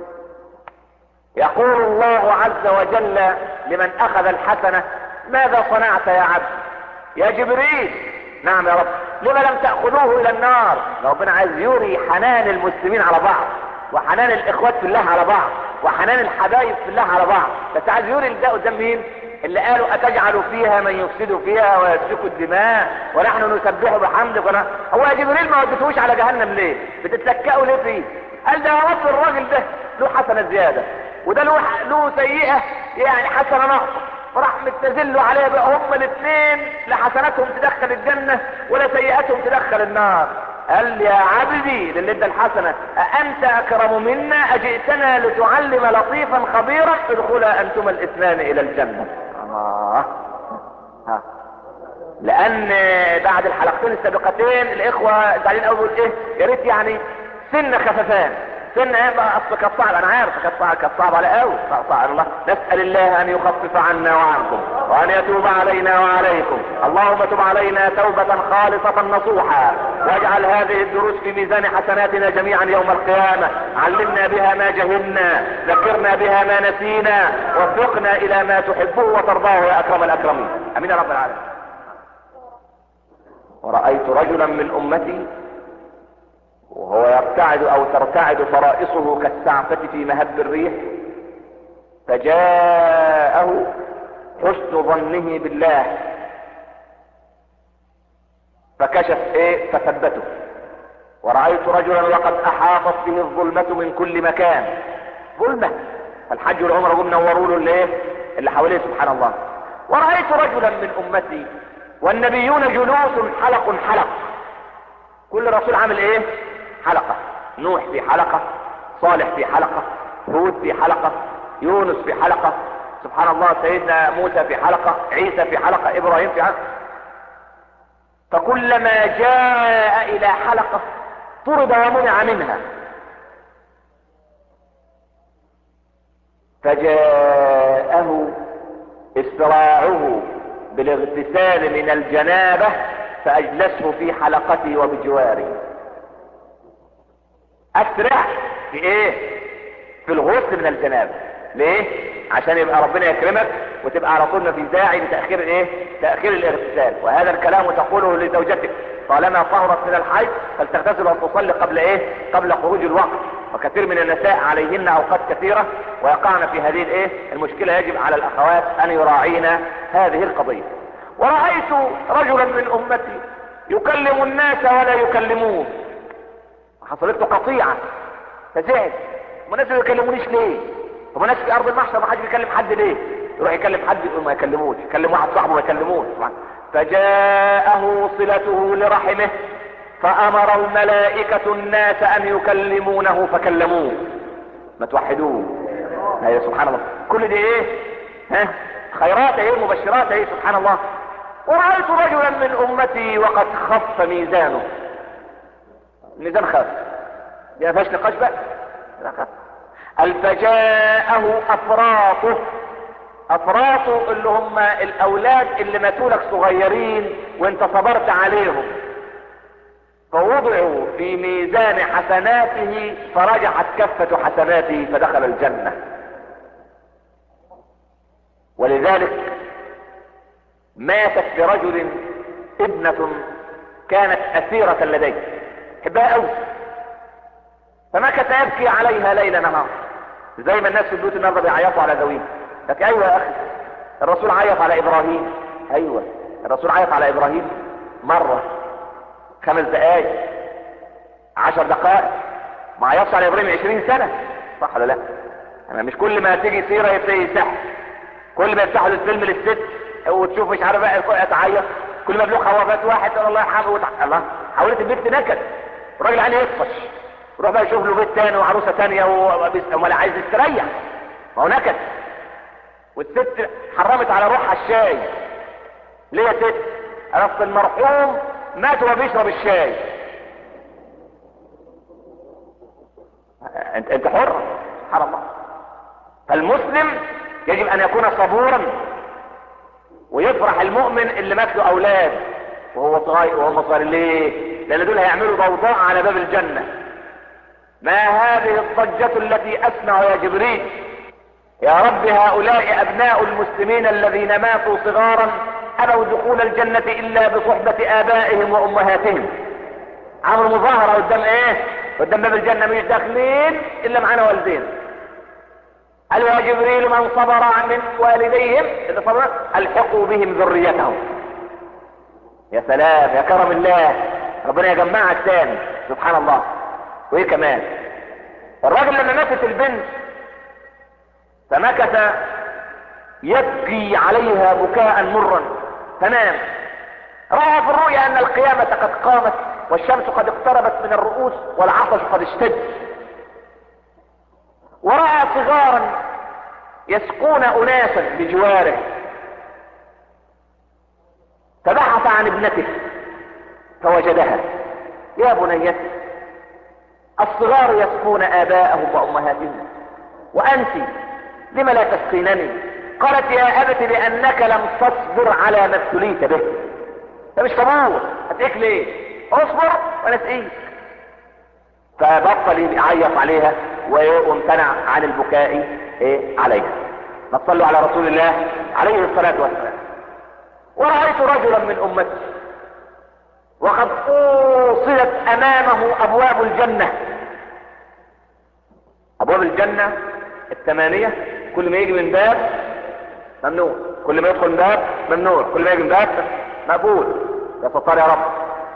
يقول الله عز وجل لمن اخذ الحسنة ماذا صنعت يا عبد يا جبريل نعم يا رب لما لم تأخذوه الى النار ربنا عايز يوري حنان المسلمين على بعض وحنان الاخوات في الله على بعض وحنان الحبايب في الله على بعض بس عايز يوري ده قدام مين اللي قالوا اتجعل فيها من يفسد فيها ويسفك الدماء ونحن نسبح بحمدك ونحن... هو يا جبريل ما وديتوش على جهنم ليه بتتلكأوا ليه فيه قال ده يا رب الراجل ده له حسنة زيادة وده له له سيئة يعني حسنة نقص فراح متنزلوا عليه بقى هم الاثنين لا حسناتهم تدخل الجنة ولا سيئاتهم تدخل النار قال يا عبدي للي ادى الحسنة أأنت أكرم منا أجئتنا لتعلم لطيفا خبيرا ادخلا أنتما الاثنان إلى الجنة آه. ها. لأن بعد الحلقتين السابقتين الإخوة زعلين أول إيه يا ريت يعني سن خففان سن ايه بقى اصل كانت صعب انا عارف كانت صعب كانت صعب على قوي صعب الله نسال الله ان يخفف عنا وعنكم وان يتوب علينا وعليكم اللهم تب علينا توبه خالصه نصوحا واجعل هذه الدروس في ميزان حسناتنا جميعا يوم القيامه علمنا بها ما جهلنا ذكرنا بها ما نسينا وفقنا الى ما تحبه وترضاه يا اكرم الاكرمين امين يا رب العالمين ورأيت رجلا من امتي وهو يرتعد او ترتعد فرائصه كالسعفة في مهب الريح فجاءه حسن ظنه بالله فكشف ايه فثبته ورأيت رجلا وقد احاطت به الظلمة من كل مكان ظلمة فالحج والعمر قم نوروا له اللي, اللي حواليه سبحان الله ورأيت رجلا من امتي والنبيون جلوس حلق حلق كل رسول عامل ايه حلقة نوح في حلقة صالح في حلقة هود في حلقة يونس في حلقة سبحان الله سيدنا موسى في حلقة عيسى في حلقة ابراهيم في حلقة فكلما جاء الى حلقة طرد ومنع منها فجاءه اسراعه بالاغتسال من الجنابة فاجلسه في حلقتي وبجواري اسرع في ايه في الغسل من الجنابه ليه عشان يبقى ربنا يكرمك وتبقى على طول في داعي لتاخير ايه تاخير الاغتسال وهذا الكلام تقوله لزوجتك طالما طهرت من الحيض فلتغتسل وتصلي قبل ايه قبل خروج الوقت وكثير من النساء عليهن اوقات كثيره ويقعن في هذه الايه المشكله يجب على الاخوات ان يراعين هذه القضيه ورايت رجلا من امتي يكلم الناس ولا يكلمون حصلت له قطيعة فزعل الناس ما يكلمونيش ليه طب الناس في ارض المحشر ما حدش بيكلم حد ليه يروح يكلم حد يقول ما يكلموش يكلم واحد صاحبه ما يكلموش فجاءه صلته لرحمه فامر الملائكة الناس ان يكلمونه فكلموه ما توحدوه ايوه سبحان الله كل دي ايه ها خيرات ايه مبشرات ايه سبحان الله ورأيت رجلا من امتي وقد خف ميزانه الميزان خف دي ما فيهاش نقاش بقى الفجاءه افراطه افراطه اللي هم الاولاد اللي ماتوا لك صغيرين وانت صبرت عليهم وضعوا في ميزان حسناته فرجحت كفة حسناته فدخل الجنة ولذلك ماتت لرجل ابنة كانت أسيرة لديه حبها قوي فمكث يبكي عليها ليل نهار زي ما الناس في البيوت النهارده بيعيطوا على ذويه لك ايوه يا اخي الرسول عيط على ابراهيم ايوه الرسول عيط على ابراهيم مرة خمس دقايق عشر دقائق ما عيطش على ابراهيم عشرين سنة صح ولا لا انا مش كل ما تيجي سيرة يفتح كل ما يفتحوا الفيلم للست وتشوف مش عارف بقى تعيط كل ما بلوك خوافات واحد تقول الله يرحمه وتع... الله حولت البيت نكد الراجل عليه يطفش يروح بقى يشوف له بيت تاني وعروسه تانيه ولا عايز يستريح ما هو نكد والست حرمت على روحها الشاي ليه يا ست اصل المرحوم مات وهو بيشرب الشاي انت انت حر سبحان الله فالمسلم يجب ان يكون صبورا ويفرح المؤمن اللي مات له اولاد وهو صغير وهو صغير ليه لان دول هيعملوا ضوضاء على باب الجنة ما هذه الضجة التي اسمع يا جبريل يا رب هؤلاء ابناء المسلمين الذين ماتوا صغارا ابوا دخول الجنة الا بصحبة ابائهم وامهاتهم عملوا مظاهرة قدام ايه قدام باب الجنة مش داخلين الا معانا والدين قال يا جبريل من صبر من والديهم اللي صبر الحقوا بهم ذريتهم يا سلام يا كرم الله ربنا يجمعك تاني سبحان الله وايه كمان الراجل لما ماتت البنت فمكث يبكي عليها بكاء مرا تنام رأى في الرؤيا ان القيامة قد قامت والشمس قد اقتربت من الرؤوس والعطش قد اشتد ورأى صغارا يسقون اناسا بجواره فبحث عن ابنته فوجدها يا بنيتي الصغار يسقون اباءهم وامهاتهم وانت لم لا تسقينني قالت يا ابت لانك لم تصبر على ما ابتليت به انت مش صبور هتقيك ليه اصبر وانا اسقيك فبطل يعيط عليها وامتنع عن البكاء ايه عليها ما تصلوا على رسول الله عليه الصلاة والسلام ورأيت رجلا من امتي وقد اوصلت امامه ابواب الجنة ابواب الجنة الثمانية كل ما يجي من باب ممنوع كل ما يدخل من باب ممنوع كل ما يجي من باب مقبول يا ستار يا رب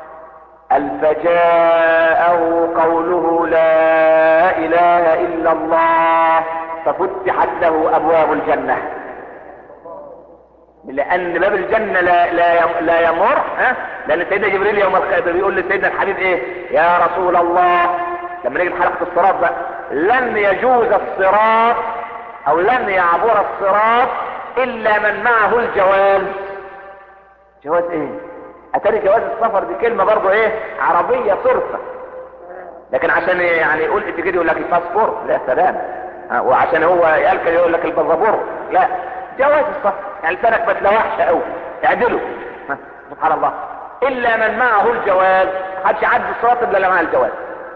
الفجاءه قوله لا اله الا الله ففتحت له ابواب الجنة لان باب الجنة لا, لا, لا يمر ها لان سيدنا جبريل يوم القيامة بيقول لسيدنا الحبيب ايه يا رسول الله لما نيجي حلقة الصراط بقى لن يجوز الصراط او لن يعبر الصراط الا من معه الجواز جواز ايه اتاري جواز السفر دي كلمة برضو ايه عربية صرفة لكن عشان يعني يقول انت كده يقول لك الباسبور لا سلام وعشان هو يقال كده يقول لك الباسبور لا جواز السفر يعني لسانك ما تلوحش قوي اعدله سبحان الله الا من معه الجواز محدش يعدي الصراط الا اللي معاه الجواز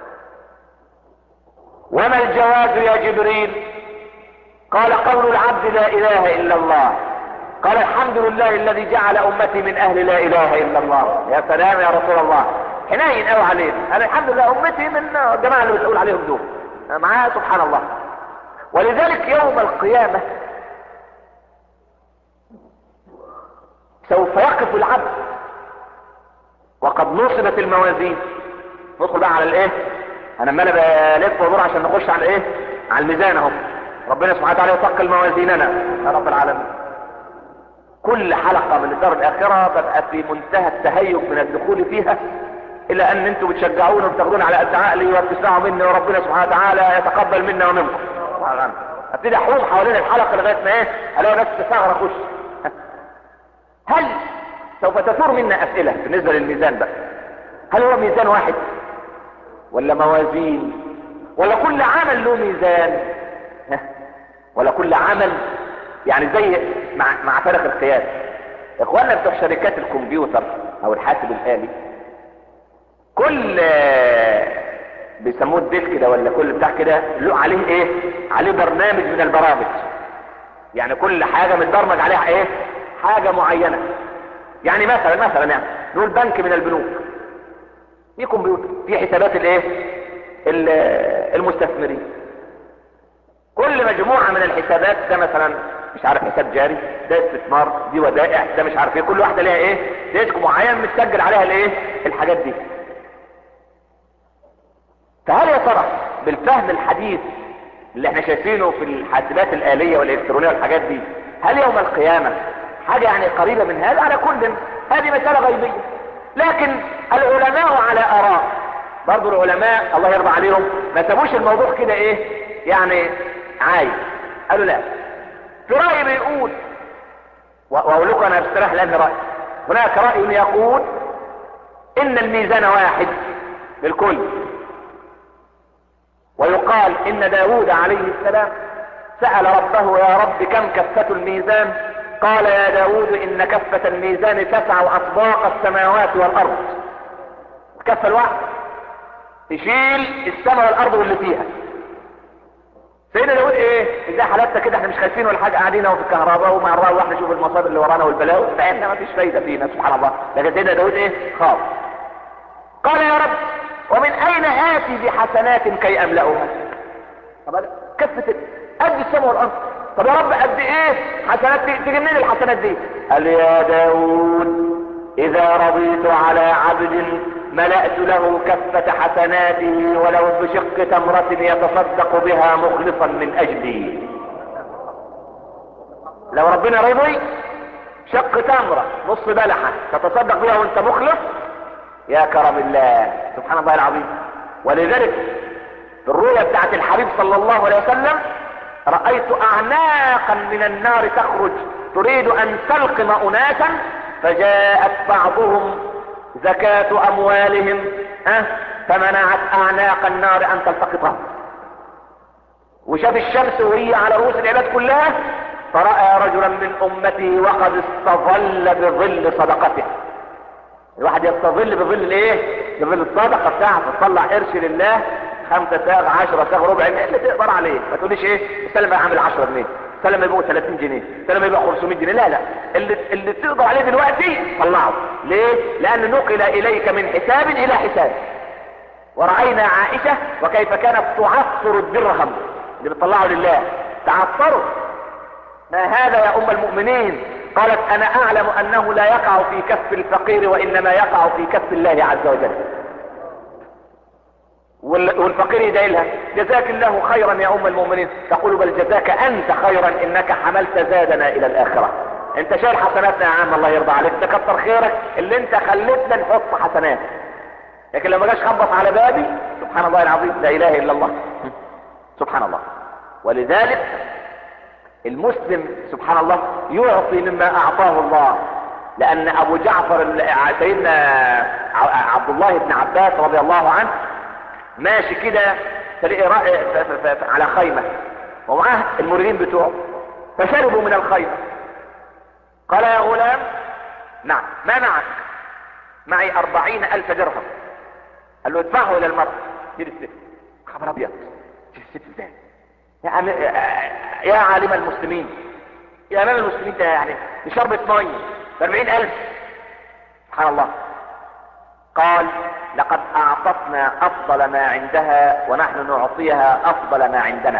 وما الجواز يا جبريل قال قول العبد لا اله الا الله قال الحمد لله الذي جعل امتي من اهل لا اله الا الله يا سلام يا رسول الله حنين قوي علينا انا الحمد لله امتي من الجماعه اللي بتقول عليهم دول معاه سبحان الله ولذلك يوم القيامه سوف يقف العبد وقد نصبت الموازين ندخل بقى على الايه انا عمال بلف وادور عشان نخش على الايه على الميزان اهو ربنا سبحانه وتعالى يثقل موازيننا يا رب العالمين كل حلقة من الدار الاخرة ببقى في منتهى التهيج من الدخول فيها الى ان انتم بتشجعوني وبتاخدوني على قد عقلي وبتسمعوا مني وربنا سبحانه وتعالى يتقبل منا ومنكم ابتدي احوم حوالين الحلقة لغاية ما ايه الاقي بس ثغرة اخش هل سوف تثور منا اسئلة بالنسبة للميزان بقى هل هو ميزان واحد ولا موازين ولا كل عمل له ميزان ولا كل عمل يعني زي مع, مع فرق القياس اخواننا بتوع شركات الكمبيوتر او الحاسب الالي كل بيسموه الديسك كده ولا كل بتاع كده له عليه ايه عليه برنامج من البرامج يعني كل حاجة متبرمج عليها ايه حاجة معينة يعني مثلا مثلا يعني نقول بنك من البنوك في كمبيوتر في حسابات الايه ال- المستثمرين كل مجموعة من الحسابات ده مثلا مش عارف حساب جاري ده استثمار دي ودائع ده مش عارف ايه كل واحدة ليها ايه ديسك معين متسجل عليها الايه الحاجات دي فهل يا ترى بالفهم الحديث اللي احنا شايفينه في الحاسبات الآلية والإلكترونية والحاجات دي هل يوم القيامة حاجة يعني قريبة من هذا على كل هذه مسألة غيبية لكن العلماء على آراء برضو العلماء الله يرضى عليهم ما سابوش الموضوع كده ايه يعني عايز قالوا لا في رأي بيقول واقول لكم انا بستريح لان رأي هناك رأي يقول ان الميزان واحد للكل ويقال ان داود عليه السلام سأل ربه يا رب كم كفة الميزان قال يا داود ان كفة الميزان تسع اطباق السماوات والارض الكفة الواحدة تشيل السماء والارض واللي فيها سيدنا داود ايه ازاي حالاتنا كده احنا مش خايفين ولا حاجه قاعدين اهو في الكهرباء ومع الروح نشوف المصائب اللي ورانا والبلاوي فاحنا ما فيش فايده فينا سبحان الله لكن سيدنا داود ايه خاف قال يا رب ومن اين اتي بحسنات كي املاها طب أنا- كفه قد السماء والارض طب يا رب قد ايه حسنات دي تيجي منين الحسنات دي قال يا داود اذا رضيت على عبد ملأت له كفة حسناته ولو بشق تمرة يتصدق بها مخلصا من اجلي لو ربنا رضي شق تمرة نص بلحة تتصدق بها وانت مخلص يا كرم الله سبحان الله العظيم ولذلك في الرؤيا بتاعت الحبيب صلى الله عليه وسلم رأيت أعناقا من النار تخرج تريد أن تلقم أناسا فجاءت بعضهم زكاة أموالهم أه فمنعت أعناق النار أن تلتقطهم وشاف الشمس وهي على رؤوس العباد كلها فرأى رجلا من أمته وقد استظل بظل صدقته الواحد يستظل بظل الايه بظل الصدقة بتاعته تطلع قرش لله خمسة ساغ عشرة ساغ ربع جنيه اللي تقدر عليه ما تقوليش ايه السلم بقى عامل 10 جنيه السلم يبقى 30 جنيه السلم يبقى 500 جنيه لا لا اللي, اللي تقدر عليه دلوقتي طلعه ليه لان نقل اليك من حساب الى حساب ورأينا عائشة وكيف كانت تعصر الدرهم اللي بتطلعه لله تعصره ما هذا يا ام المؤمنين قالت انا اعلم انه لا يقع في كف الفقير وانما يقع في كف الله عز وجل وال- والفقير يدعي لها جزاك الله خيرا يا ام المؤمنين تقول بل جزاك انت خيرا انك حملت زادنا الى الاخرة انت شايل حسناتنا يا عم الله يرضى عليك ده كتر خيرك اللي انت خلتنا نحط حسنات لكن لما جاش خبط على بابي سبحان الله العظيم لا اله الا الله سبحان الله ولذلك المسلم سبحان الله يعطي مما اعطاه الله لان ابو جعفر ال- سيدنا ع- عبد الله بن عباس رضي الله عنه ماشي كده تلاقي را- ف- ف- ف- على خيمة ومعاه المريدين بتوعه فشربوا من الخيمة قال يا غلام نعم ما معك معي أربعين ألف درهم قال له ادفعه إلى المرأة دير الست خبر أبيض دير الست ازاي يا, عم... يا عالم المسلمين يا امام المسلمين ده يعني دي شربة مية باربعين الف سبحان الله قال لقد اعطتنا افضل ما عندها ونحن نعطيها افضل ما عندنا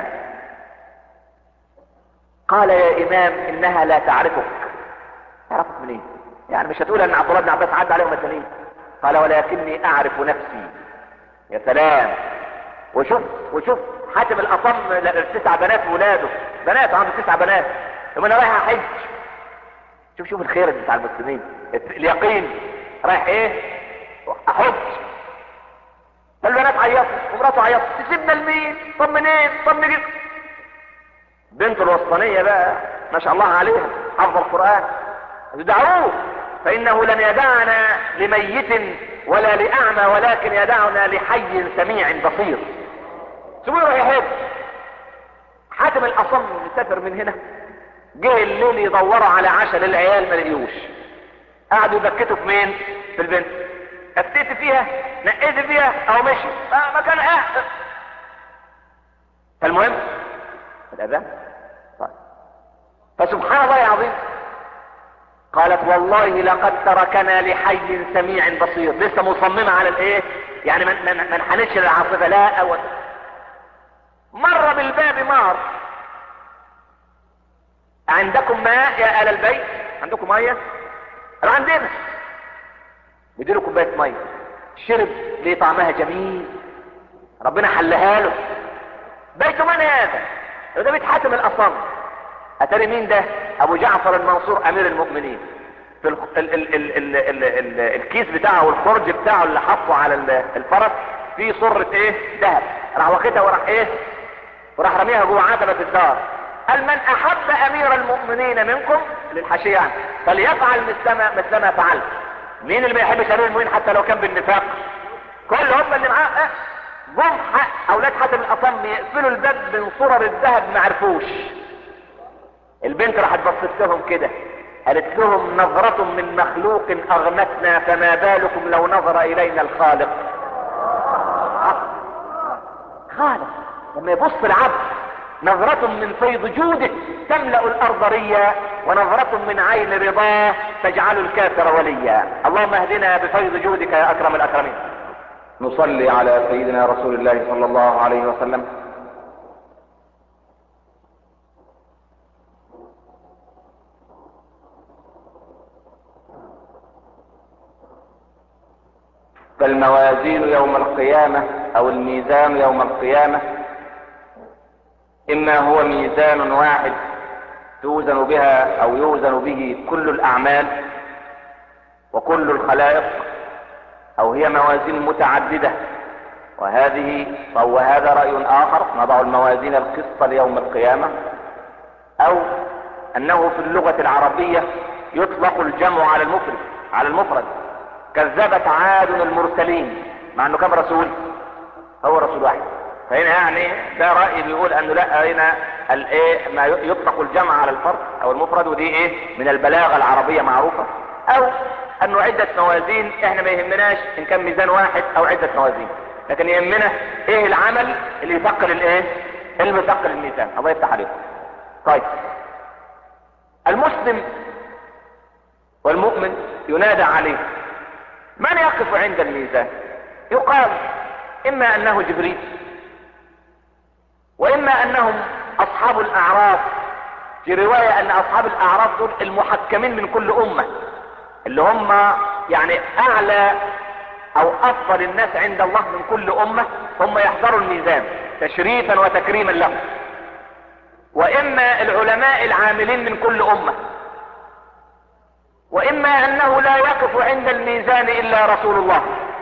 قال يا امام انها لا تعرفك تعرفك منين يعني مش هتقول ان عبد الله بن عباس عدى عليهم مثلين قال ولكني اعرف نفسي يا سلام وشوف وشوف حاتم الاصم تسع بنات ولاده بنات عنده تسع بنات يوم انا رايح احج شوف شوف الخير بتاع المسلمين اليقين رايح ايه احج فالبنات عيطت ومراته عيطت تسيبنا لمين طب منين طب نجيب بنته الوسطانية بقى ما شاء الله عليها حفظ القرآن دعوه فإنه لن يدعنا لميت ولا لأعمى ولكن يدعنا لحي سميع بصير سيبوه يروح يحج حاتم الأصم مسافر من هنا جه الليل يدوروا على عشاء للعيال ما لقيوش قعدوا يبكتوا في مين في البنت كتيت فيها نقيت فيها او مشي ما كان اه فالمهم الاذان طيب. فسبحان الله العظيم قالت والله لقد تركنا لحي سميع بصير لسه مصممة على الايه يعني ما من انحنتش للعاصفة لا اول مر بالباب مار عندكم ماء يا آل البيت عندكم مية قال عندنا يديله كوباية مية شرب ليه طعمها جميل ربنا حلها له بيت من هذا ده بيت حاتم الاصم اتاري مين ده ابو جعفر المنصور امير المؤمنين في ال ال ال ال ال ال ال الكيس بتاعه والخرج بتاعه اللي حطه على الفرس فيه صرة ايه ذهب راح واخدها وراح ايه وراح رميها جوه عتبة الدار قال من احب امير المؤمنين منكم للحاشية يعني فليفعل مثلما مثلما فعلت مين اللي ما يحبش امير المؤمنين حتى لو كان بالنفاق كل هم اللي معاه اه جم حق اولاد حاتم الاصم يقفلوا الباب من صرر الذهب ما عرفوش البنت راحت بصت لهم كده قالت لهم نظرة من مخلوق اغنتنا فما بالكم لو نظر الينا الخالق خالق لما يبص العبد نظرة من فيض جوده تملأ الارض ريا ونظرة من عين رضاه تجعل الكافر وليا اللهم اهدنا بفيض جودك يا اكرم الاكرمين نصلي على سيدنا رسول الله صلى الله عليه وسلم فالموازين يوم القيامة او الميزان يوم القيامة اما هو ميزان واحد توزن بها او يوزن به كل الاعمال وكل الخلائق او هي موازين متعددة وهذه او هذا رأي اخر نضع الموازين القسط ليوم القيامة او انه في اللغة العربية يطلق الجمع على المفرد على المفرد كذبت عاد المرسلين مع انه كم رسول هو رسول واحد فهنا يعني ده رأي بيقول انه لا هنا الايه ما يطلق الجمع على الفرد او المفرد ودي ايه من البلاغة العربية معروفة او انه عدة موازين احنا ما يهمناش ان كان ميزان واحد او عدة موازين لكن يهمنا ايه العمل اللي يثقل الايه اللي يثقل الميزان الله يفتح عليكم طيب المسلم والمؤمن ينادى عليه من يقف عند الميزان يقال اما انه جبريل واما انهم اصحاب الاعراف في رواية ان اصحاب الاعراف دول المحكمين من كل امة اللي هم يعني اعلى او افضل الناس عند الله من كل امة هم يحضروا الميزان تشريفا وتكريما لهم واما العلماء العاملين من كل امة واما انه لا يقف عند الميزان الا رسول الله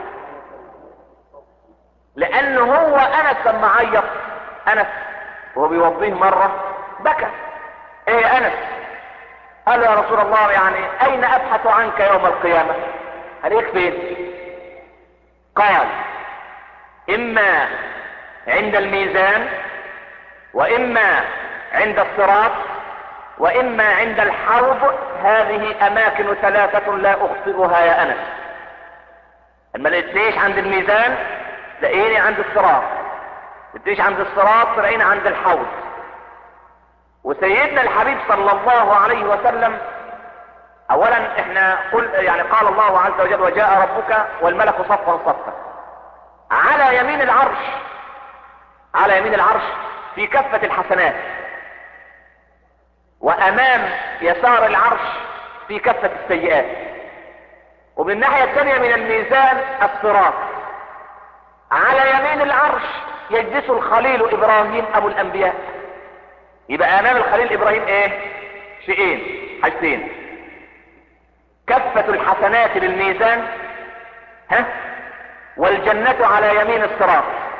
لانه هو انس لما عيط انس وهو بيوضيه مرة بكى ايه انس قال يا رسول الله يعني اين ابحث عنك يوم القيامة هليك فين قال اما عند الميزان واما عند الصراط واما عند الحوض هذه اماكن ثلاثة لا اخطئها يا انس اما لقيتنيش عند الميزان تلاقيني عند الصراط لقيتنيش عند الصراط تلاقيني عند الحوض وسيدنا الحبيب صلى الله عليه وسلم اولا احنا قل يعني قال الله عز وجل وجاء ربك والملك صفا صفا على يمين العرش على يمين العرش في كفة الحسنات وامام يسار العرش في كفة السيئات ومن الناحية الثانية من الميزان الصراط على يمين العرش يجلس الخليل ابراهيم ابو الانبياء يبقى امام الخليل ابراهيم ايه شيئين حاجتين كفة الحسنات للميزان ها والجنة على يمين الصراط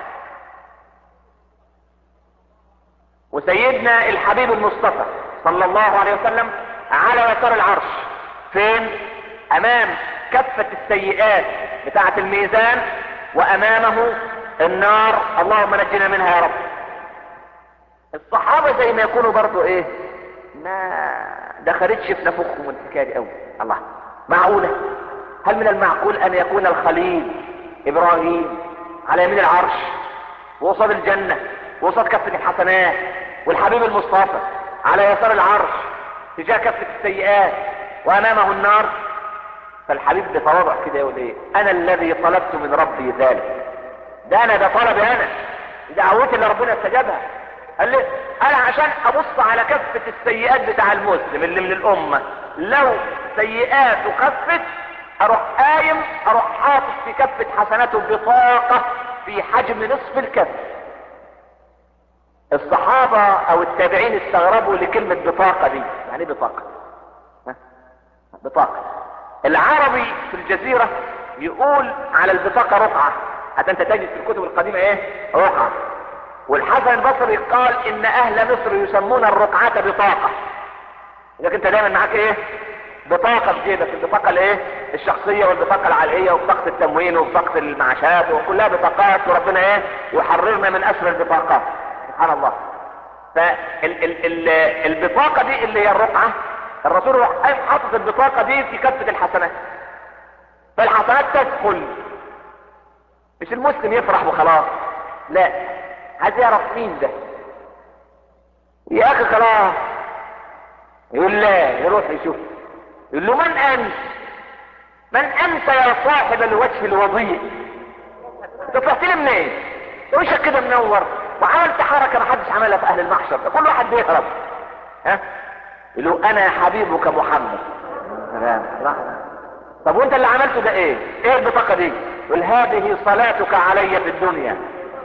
وسيدنا الحبيب المصطفى صلى الله عليه وسلم على يسار العرش فين امام كفة السيئات بتاعة الميزان وامامه النار اللهم نجنا منها يا رب الصحابة زي ما يكونوا برضو ايه ما دخلتش في نفوخهم الحكاية دي قوي الله معقولة هل من المعقول ان يكون الخليل ابراهيم على يمين العرش وقصاد الجنة وقصاد كفة الحسنات والحبيب المصطفى على يسار العرش تجاه كفة السيئات وامامه النار فالحبيب بتواضع كده يقول ايه انا الذي طلبت من ربي ذلك ده انا ده طلبي انا دعوتي اللي ربنا استجابها قال لي انا عشان ابص على كفة السيئات بتاع المسلم اللي من الامة لو سيئاته خفت اروح قايم اروح حاطط في كفة حسناته بطاقة في حجم نصف الكف الصحابة او التابعين استغربوا لكلمة بطاقة دي يعني ايه بطاقة ها؟ بطاقة العربي في الجزيرة يقول على البطاقة رقعة حتى انت تجد في الكتب القديمة ايه رقعة والحسن البصري قال ان اهل مصر يسمون الرقعة بطاقة لكن انت دايما معاك ايه بطاقة في جيبك البطاقة الايه الشخصية والبطاقة العائلية وبطاقة التموين وبطاقة المعاشات وكلها بطاقات وربنا ايه يحررنا من اسر البطاقات سبحان الله فالبطاقة دي اللي هي الرقعة الرسول راح قايم حاطط البطاقة دي في كفة الحسنات فالحسنات تدخل مش المسلم يفرح وخلاص لا عايز يعرف مين ده يا اخي خلاص يقول لا يروح يشوف يقول له من انت من انت يا صاحب الوجه الوضيء انت طلعت لي منين وشك كده منور وعملت حركه ما حدش عملها في اهل المحشر ده كل واحد بيهرب ها يقول له انا حبيبك محمد طب وانت اللي عملته ده ايه ايه البطاقه دي يقول هذه صلاتك علي في الدنيا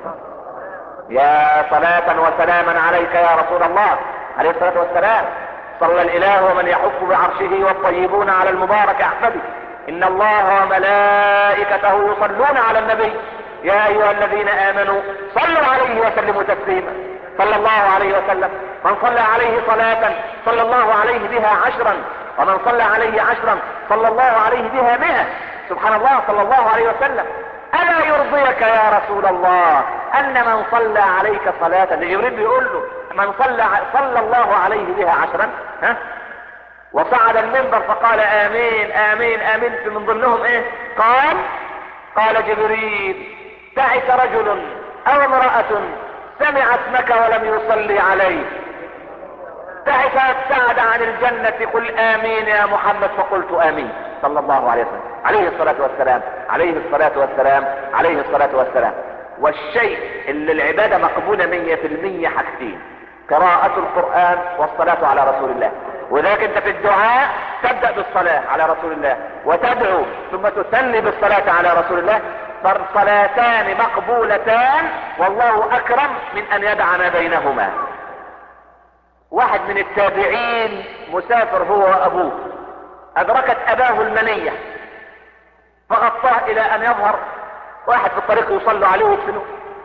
يا صلاة وسلاما عليك يا رسول الله عليه الصلاة والسلام صلى الاله ومن يحف بعرشه والطيبون على المبارك احمده ان الله وملائكته يصلون على النبي يا ايها الذين امنوا صلوا عليه وسلموا تسليما صلى الله عليه وسلم من صلى عليه صلاة صلى الله عليه بها عشرا ومن صلى عليه عشرا صلى الله عليه بها مئة سبحان الله صلى الله عليه وسلم الا يرضيك يا رسول الله ان من صلى عليك صلاة جبريل بيقول له من صلى صلى الله عليه بها عشرا ها وصعد المنبر فقال امين امين امين في من ضمنهم ايه قال قال جبريل تعس رجل او امرأة سمع اسمك ولم يصلي عليه تعس ابتعد عن الجنة قل امين يا محمد فقلت امين صلى الله عليه وسلم عليه الصلاة والسلام عليه الصلاة والسلام عليه الصلاة والسلام والشيء اللي العبادة مقبولة مية في المية حاجتين قراءة القرآن والصلاة على رسول الله وذلك انت في الدعاء تبدأ بالصلاة على رسول الله وتدعو ثم تثني بالصلاة على رسول الله فالصلاتان مقبولتان والله اكرم من ان يدع ما بينهما واحد من التابعين مسافر هو وابوه ادركت اباه المنية فغطاه الى ان يظهر واحد في الطريق يصلوا عليه ويدفنوه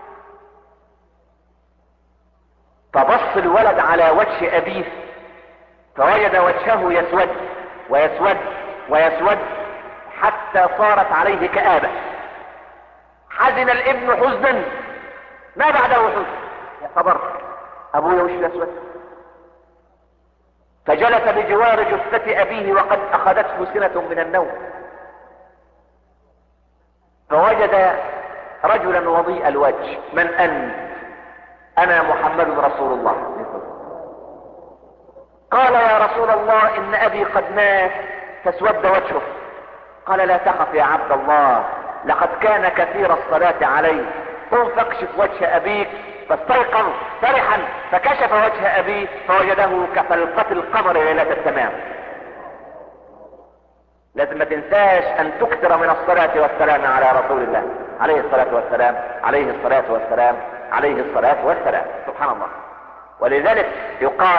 فبص الولد على وجه ابيه فوجد وجهه يسود ويسود ويسود حتى صارت عليه كآبة حزن الابن حزنا ما بعده حزن يا خبر ابويا وش الاسود فجلس بجوار جثة ابيه وقد اخذته سنة من النوم فوجد رجلا وضيء الوجه من انت انا محمد رسول الله قال يا رسول الله ان ابي قد مات فاسود وجهه قال لا تخف يا عبد الله لقد كان كثير الصلاة عليه قم فاكشف وجه ابيك فاستيقظ فرحا فكشف وجه ابيه فوجده كفلقة القمر ليلة التمام لازم ما تنساش ان تكثر من الصلاة والسلام على رسول الله عليه الصلاة والسلام عليه الصلاة والسلام عليه الصلاة والسلام سبحان الله ولذلك يقال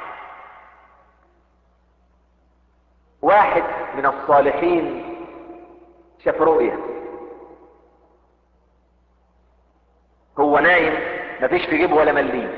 واحد من الصالحين شاف رؤية هو نايم مفيش في جيبه ولا مليم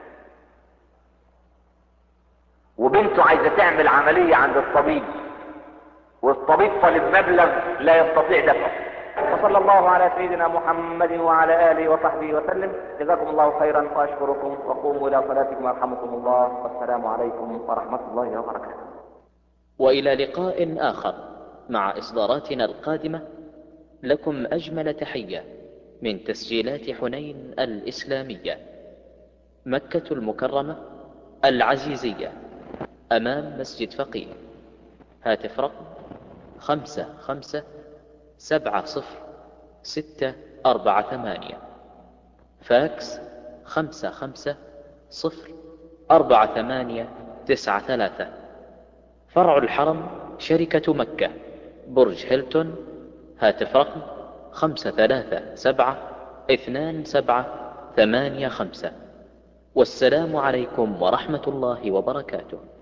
وبنته عايزة تعمل عملية عند الطبيب والطبيب طالب مبلغ لا يستطيع دفعه وصلى الله على سيدنا محمد وعلى اله وصحبه وسلم جزاكم الله خيرا واشكركم وقوموا الى صلاتكم يرحمكم الله والسلام عليكم ورحمه الله وبركاته والى لقاء اخر مع إصداراتنا القادمة لكم أجمل تحية من تسجيلات حنين الإسلامية مكة المكرمة العزيزية أمام مسجد فقيه هاتف رقم خمسة خمسة سبعة صفر ستة أربعة ثمانية فاكس خمسة خمسة صفر أربعة ثمانية تسعة ثلاثة فرع الحرم شركة مكة برج هيلتون هاتف رقم خمسة ثلاثة سبعة اثنان سبعة ثمانية خمسة والسلام عليكم ورحمة الله وبركاته